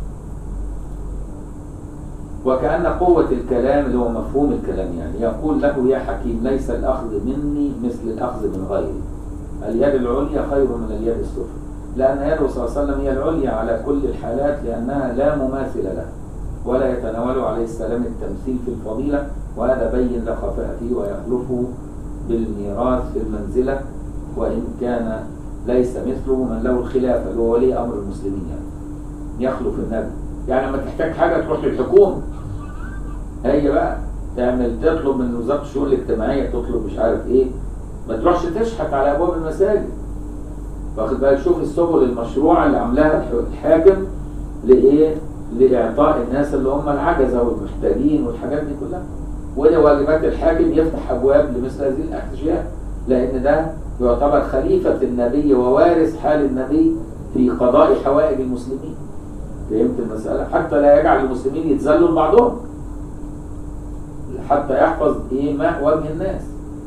وكأن قوة الكلام اللي هو مفهوم الكلام يعني يقول له يا حكيم ليس الأخذ مني مثل الأخذ من غيري اليد العليا خير من اليد السفلى لأن يده صلى الله عليه وسلم هي العليا على كل الحالات لأنها لا مماثل لها ولا يتناول عليه السلام التمثيل في الفضيلة وهذا بين لخفاء فيه ويخلفه بالميراث في المنزلة وإن كان ليس مثله من له الخلافة اللي هو ولي أمر المسلمين يعني يخلف النبي يعني لما تحتاج حاجة تروح للحكومة هي بقى تعمل تطلب من وزارة الشؤون الاجتماعية تطلب مش عارف ايه ما تروحش تشحت على ابواب المساجد واخد بالك شوف السبل المشروعة اللي عاملاها الحاكم لايه لاعطاء الناس اللي هم العجزة والمحتاجين والحاجات دي كلها وده واجبات الحاكم يفتح ابواب لمثل هذه الاشياء لان ده يعتبر خليفة النبي ووارث حال النبي في قضاء حوائج المسلمين فهمت المسألة حتى لا يجعل المسلمين يتذلوا لبعضهم حتى يحفظ ايه ماء وجه الناس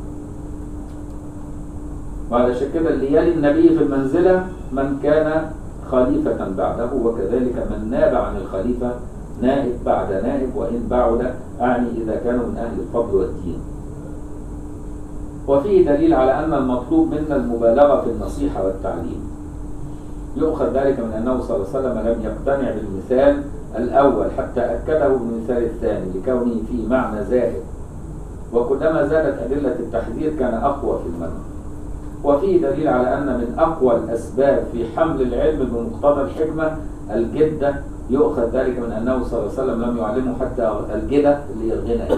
وعلشان كده اللي يلي النبي في المنزلة من كان خليفة بعده وكذلك من ناب عن الخليفة نائب بعد نائب وإن بعد أعني إذا كانوا من أهل الفضل والدين وفيه دليل على أن المطلوب منا المبالغة في النصيحة والتعليم يؤخذ ذلك من أنه صلى الله عليه وسلم لم يقتنع بالمثال الأول حتى أكده بالمثال الثاني لكونه فيه معنى زائد وكلما زادت أدلة التحذير كان أقوى في المنع وفيه دليل على أن من أقوى الأسباب في حمل العلم بمقتضى الحكمة الجدة يؤخذ ذلك من أنه صلى الله عليه وسلم لم يعلمه حتى الجدة اللي هي الغنى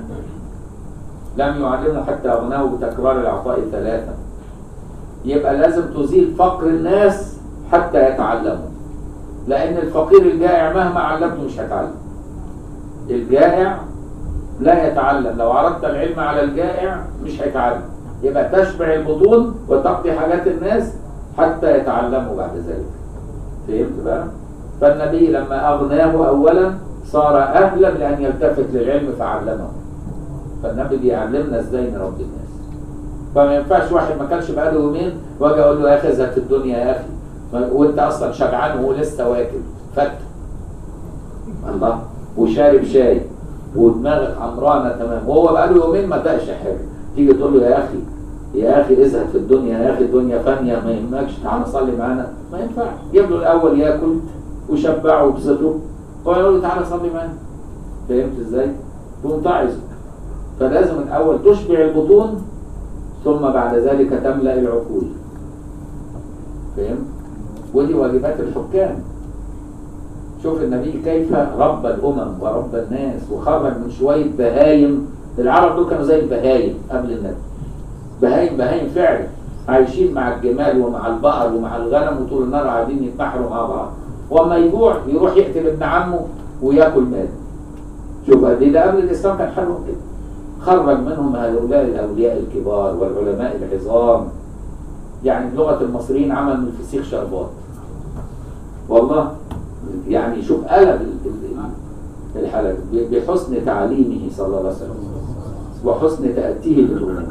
لم يعلمه حتى أغناه بتكرار العطاء ثلاثة يبقى لازم تزيل فقر الناس حتى يتعلموا لأن الفقير الجائع مهما علمته مش هيتعلم الجائع لا يتعلم لو عرضت العلم على الجائع مش هيتعلم يبقى تشبع البطون وتقضي حاجات الناس حتى يتعلموا بعد ذلك فهمت بقى فالنبي لما أغناه أولا صار أهلا لأن يلتفت للعلم فعلمه فالنبي بيعلمنا ازاي نربي الناس فما ينفعش واحد ما كانش بقاله يومين واجي اقول له يا اخي زهت الدنيا يا اخي وانت اصلا شجعان وهو لسه واكل فت الله وشارب شاي ودماغك عمرانه تمام وهو بقاله يومين ما دقش حاجه تيجي تقول له يا اخي يا اخي ازهد في الدنيا يا اخي الدنيا فانيه ما يهمكش تعالى صلي معانا ما ينفعش جيب له الاول ياكل وشبعه وبسطه ويقول له تعالى صلي معانا فهمت ازاي؟ تقوم تعظه فلازم الأول تشبع البطون ثم بعد ذلك تملأ العقول فهم؟ ودي واجبات الحكام شوف النبي كيف ربى الأمم وربى الناس وخرج من شوية بهايم العرب دول كانوا زي البهايم قبل النبي بهايم بهايم فعلا عايشين مع الجمال ومع البقر ومع الغنم وطول النهار قاعدين يتبحروا مع بعض واما يجوع يروح يقتل ابن عمه وياكل ماله شوف قد ايه ده قبل الاسلام كان حالهم كده خرج منهم هؤلاء الاولياء الكبار والعلماء العظام يعني بلغه المصريين عمل من الفسيخ شربات والله يعني شوف قلب ال- ال- الحلقة ب- بحسن تعليمه صلى الله عليه وسلم وحسن تأتيه للأمور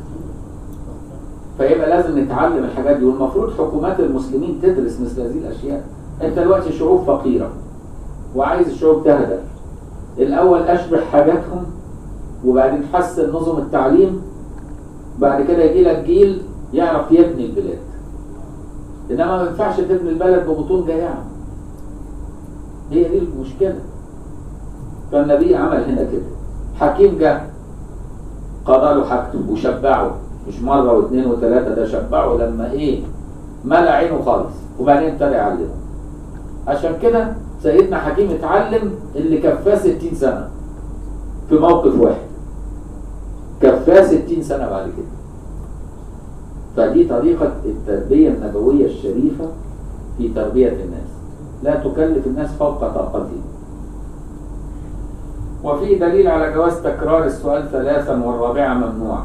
فيبقى لازم نتعلم الحاجات دي والمفروض حكومات المسلمين تدرس مثل هذه الأشياء أنت دلوقتي شعوب فقيرة وعايز الشعوب تهدى الأول أشبع حاجاتهم وبعدين حسن نظم التعليم بعد كده يجي لك جيل يعرف يبني البلاد إنما ما ينفعش تبني البلد ببطون جائعة هي دي المشكلة فالنبي عمل هنا كده حكيم جه قضى له حاجته وشبعه مش مرة واثنين وثلاثة ده شبعه لما ايه ملا عينه خالص وبعدين ابتدى يعلمه عشان كده سيدنا حكيم اتعلم اللي كفاه 60 سنة في موقف واحد كفاه 60 سنة بعد كده فدي طريقة التربية النبوية الشريفة في تربية الناس لا تكلف الناس فوق طاقتهم وفي دليل على جواز تكرار السؤال ثلاثا والرابعة ممنوع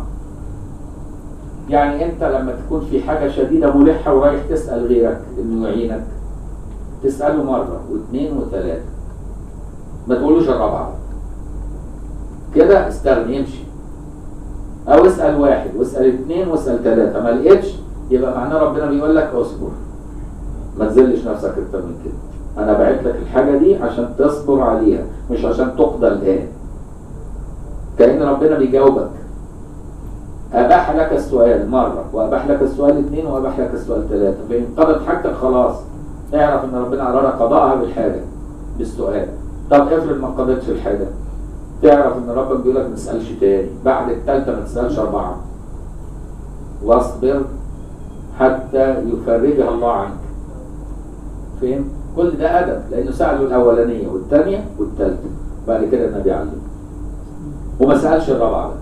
يعني انت لما تكون في حاجة شديدة ملحة ورايح تسأل غيرك انه يعينك تسأله مرة واثنين وثلاثة ما تقولوش الرابعة كده استغني يمشي او اسأل واحد واسأل اثنين واسأل ثلاثة ما لقيتش يبقى معناه ربنا بيقول لك اصبر ما تذلش نفسك اكتر من كده انا بعت لك الحاجة دي عشان تصبر عليها مش عشان تقضى الان كأن ربنا بيجاوبك أباح لك السؤال مرة وأباح لك السؤال اثنين وأباح لك السؤال ثلاثة فإن قضت حاجتك خلاص اعرف إن ربنا أراد قضاءها بالحاجة بالسؤال طب افرض ما قضتش الحاجة تعرف إن ربك بيقول لك ما تسألش تاني بعد الثالثة ما تسألش أربعة واصبر حتى يفرجها الله عنك فين؟ كل ده أدب لأنه سأله الأولانية والثانية والثالثة بعد كده النبي علمه وما سألش الرابعة بقى.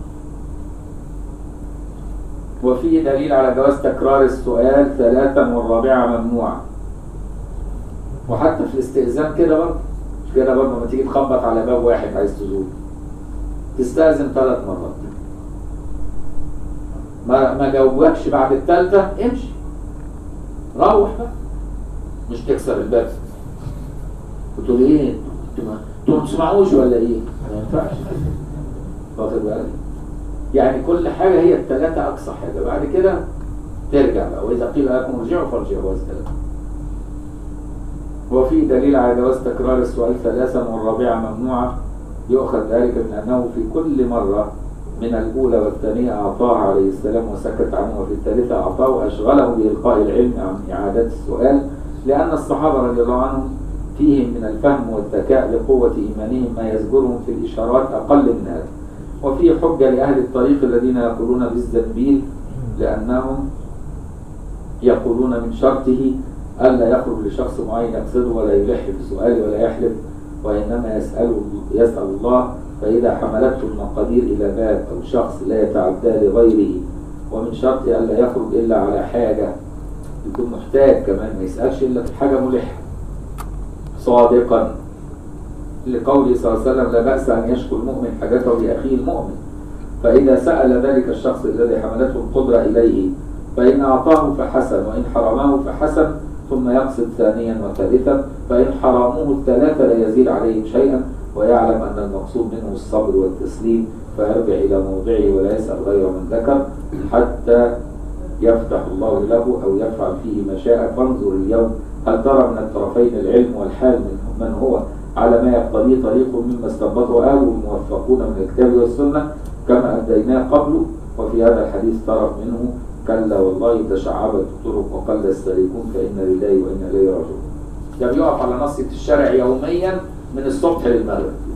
وفيه دليل على جواز تكرار السؤال ثلاثا والرابعة ممنوعة وحتى في الاستئذان كده برضه مش كده برضه لما تيجي تخبط على باب واحد عايز تزور تستأذن ثلاث مرات ما ما جاوبكش بعد الثالثة امشي روح بقى مش تكسر الباب وتقول ايه انتوا ما- انتوا ما تسمعوش ولا ايه؟ ما ينفعش واخد بالك؟ يعني كل حاجة هي الثلاثة أقصى حاجة بعد كده ترجع بقى وإذا قيل لكم ارجعوا فارجعوا الثلاثة وفي دليل على جواز تكرار السؤال ثلاثا والرابعة ممنوعة يؤخذ ذلك من أنه في كل مرة من الأولى والثانية أعطاه عليه السلام وسكت عنه وفي الثالثة أعطاه وأشغله بإلقاء العلم عن إعادة السؤال لأن الصحابة رضي الله عنهم فيهم من الفهم والذكاء لقوة إيمانهم ما يزجرهم في الإشارات أقل من هذا وفي حجة لأهل الطريق الذين يقولون بالزنبيل لأنهم يقولون من شرطه ألا يخرج لشخص معين يقصده ولا يلح في سؤاله ولا يحلف وإنما يسأل يسأل الله فإذا حملته المقادير إلى باب أو شخص لا يتعدى لغيره ومن شرط ألا يخرج إلا على حاجة يكون محتاج كمان ما يسألش إلا في حاجة ملحة صادقا لقوله صلى الله عليه وسلم لا بأس أن يشكو المؤمن حاجته لأخيه المؤمن فإذا سأل ذلك الشخص الذي حملته القدرة إليه فإن أعطاه فحسن وإن حرمه فحسن ثم يقصد ثانيا وثالثا فإن حرموه الثلاثة لا يزيد عليهم شيئا ويعلم أن المقصود منه الصبر والتسليم فيرجع إلى موضعه ولا يسأل غير من ذكر حتى يفتح الله له أو يفعل فيه ما شاء فانظر اليوم هل ترى من الطرفين العلم والحال من من هو على ما يقتضيه طريق مما استنبطه أهل الموفقون من الكتاب والسنة كما أديناه قبله وفي هذا الحديث طرف منه كلا والله تشعبت الطرق وقل السالكون فإن لله وإنا إليه راجعون ده بيقف على نصية الشارع يوميا من الصبح للمغرب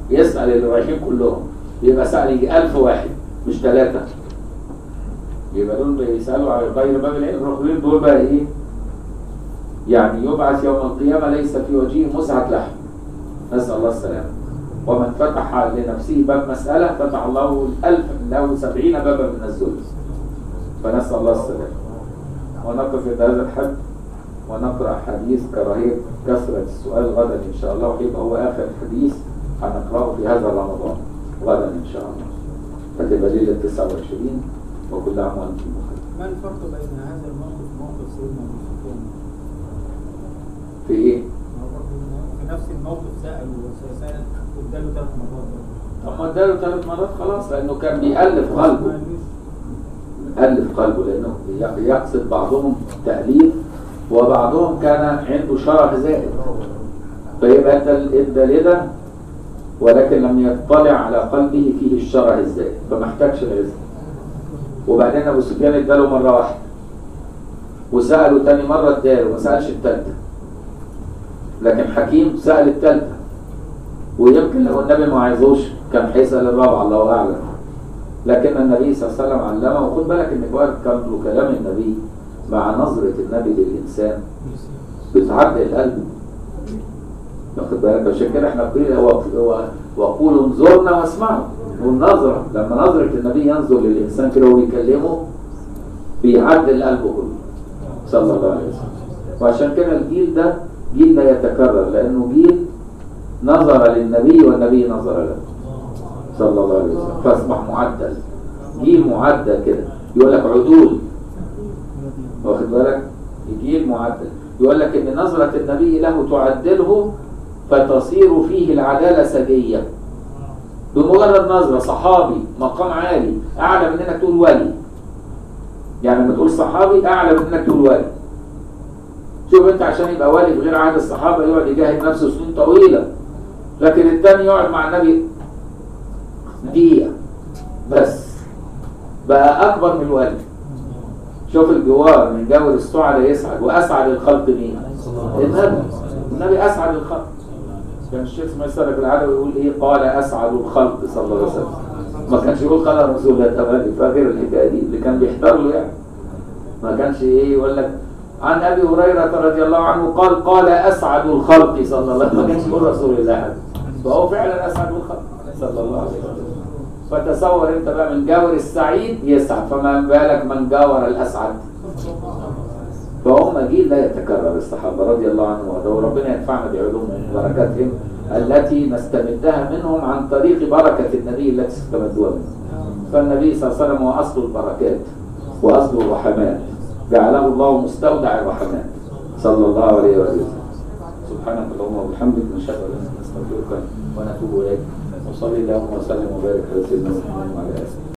يسأل اللي رايحين كلهم يبقى سأل يجي 1000 واحد مش ثلاثة يبقى دول بيسألوا على غير باب العلم الركبين دول بقى ايه؟ يعني يبعث يوم القيامة ليس في وجهه مسعة لحم نسأل الله السلامة ومن فتح لنفسه باب مسألة فتح الله الألف له سبعين بابا من الذل فنسأل الله السلامة ونقف عند هذا الحد ونقرأ حديث كراهية كثرة السؤال غدا إن شاء الله ويبقى هو آخر حديث هنقرأه في هذا رمضان غدا إن شاء الله فتبقى ليلة 29 وكل عام وأنتم بخير ما الفرق بين هذا الموقف وموقف سيدنا ابو سفيان؟ في إيه؟ ما هو برضه في نفس الموقف سأل وسأل واداله ثلاث مرات برضه. طب ما اداله ثلاث مرات خلاص لأنه كان بيألف ما قلبه قالوش ألف قلبه لأنه ي- يقصد بعضهم تأليف وبعضهم كان عنده شرف زائد فيبقى أنت ادى لده ولكن لم يطلع على قلبه فيه الشرع الزائد فما احتاجش العزة وبعدين أبو سفيان اداله مرة واحدة وسأله تاني مرة اداله ما سألش التالتة لكن حكيم سأل التالتة ويمكن لو النبي ما عايزوش كان هيسأل الرابعة الله أعلم لكن النبي صلى الله عليه وسلم علمه وخد بالك ان كوار- كان له كلام النبي مع نظرة النبي للإنسان بتعدي القلب واخد بالك عشان كده احنا قيل و- و- وقولوا انظرنا واسمعوا والنظرة لما نظرة النبي ينظر للإنسان كده وبيكلمه بيعدي القلب كله صلى الله عليه وسلم وعشان كده الجيل ده جيل لا يتكرر لأنه جيل نظر للنبي والنبي نظر له صلى الله عليه وسلم فاصبح معدل جيل معدل كده يقول لك عدول واخد بالك جيل معدل يقول لك ان نظرة النبي له تعدله فتصير فيه العدالة سجية بمجرد نظرة صحابي مقام عالي اعلى من انك تقول ولي يعني لما تقول صحابي اعلى من انك تقول ولي شوف انت عشان يبقى ولي في غير عهد الصحابة يقعد يجاهد نفسه سنين طويلة لكن الثاني يقعد مع النبي دقيقة بس بقى أكبر من الولد شوف الجوار من جور السعداء يسعد وأسعد الخلق مين؟ النبي النبي أسعد الخلق كان الشيخ اسماعيل سلف العدوي يقول إيه قال أسعد الخلق صلى الله عليه وسلم ما كانش يقول قال رسول الله تمام فغير الحكاية دي اللي كان بيحضر له يعني ما كانش إيه يقول لك عن أبي هريرة رضي الله عنه قال قال أسعد الخلق صلى الله عليه وسلم ما كانش يقول رسول الله فهو فعلا أسعد الخلق صلى الله عليه وسلم فتصور انت بقى من جاور السعيد يسعد فما بالك من جاور الاسعد فهم جيل لا يتكرر الصحابه رضي الله عنهم وارضاهم وربنا ينفعنا بعلومهم وبركاتهم التي نستمدها منهم عن طريق بركه النبي التي استمدوها منه فالنبي صلى الله عليه وسلم هو اصل البركات واصل الرحمات جعله الله مستودع الرحمات صلى الله عليه وسلم سبحانك اللهم وبحمدك نشهد ان لا اله الا انت نستغفرك ونتوب اليك وصلي اللهم وسلم وبارك على سيدنا محمد وعلى اله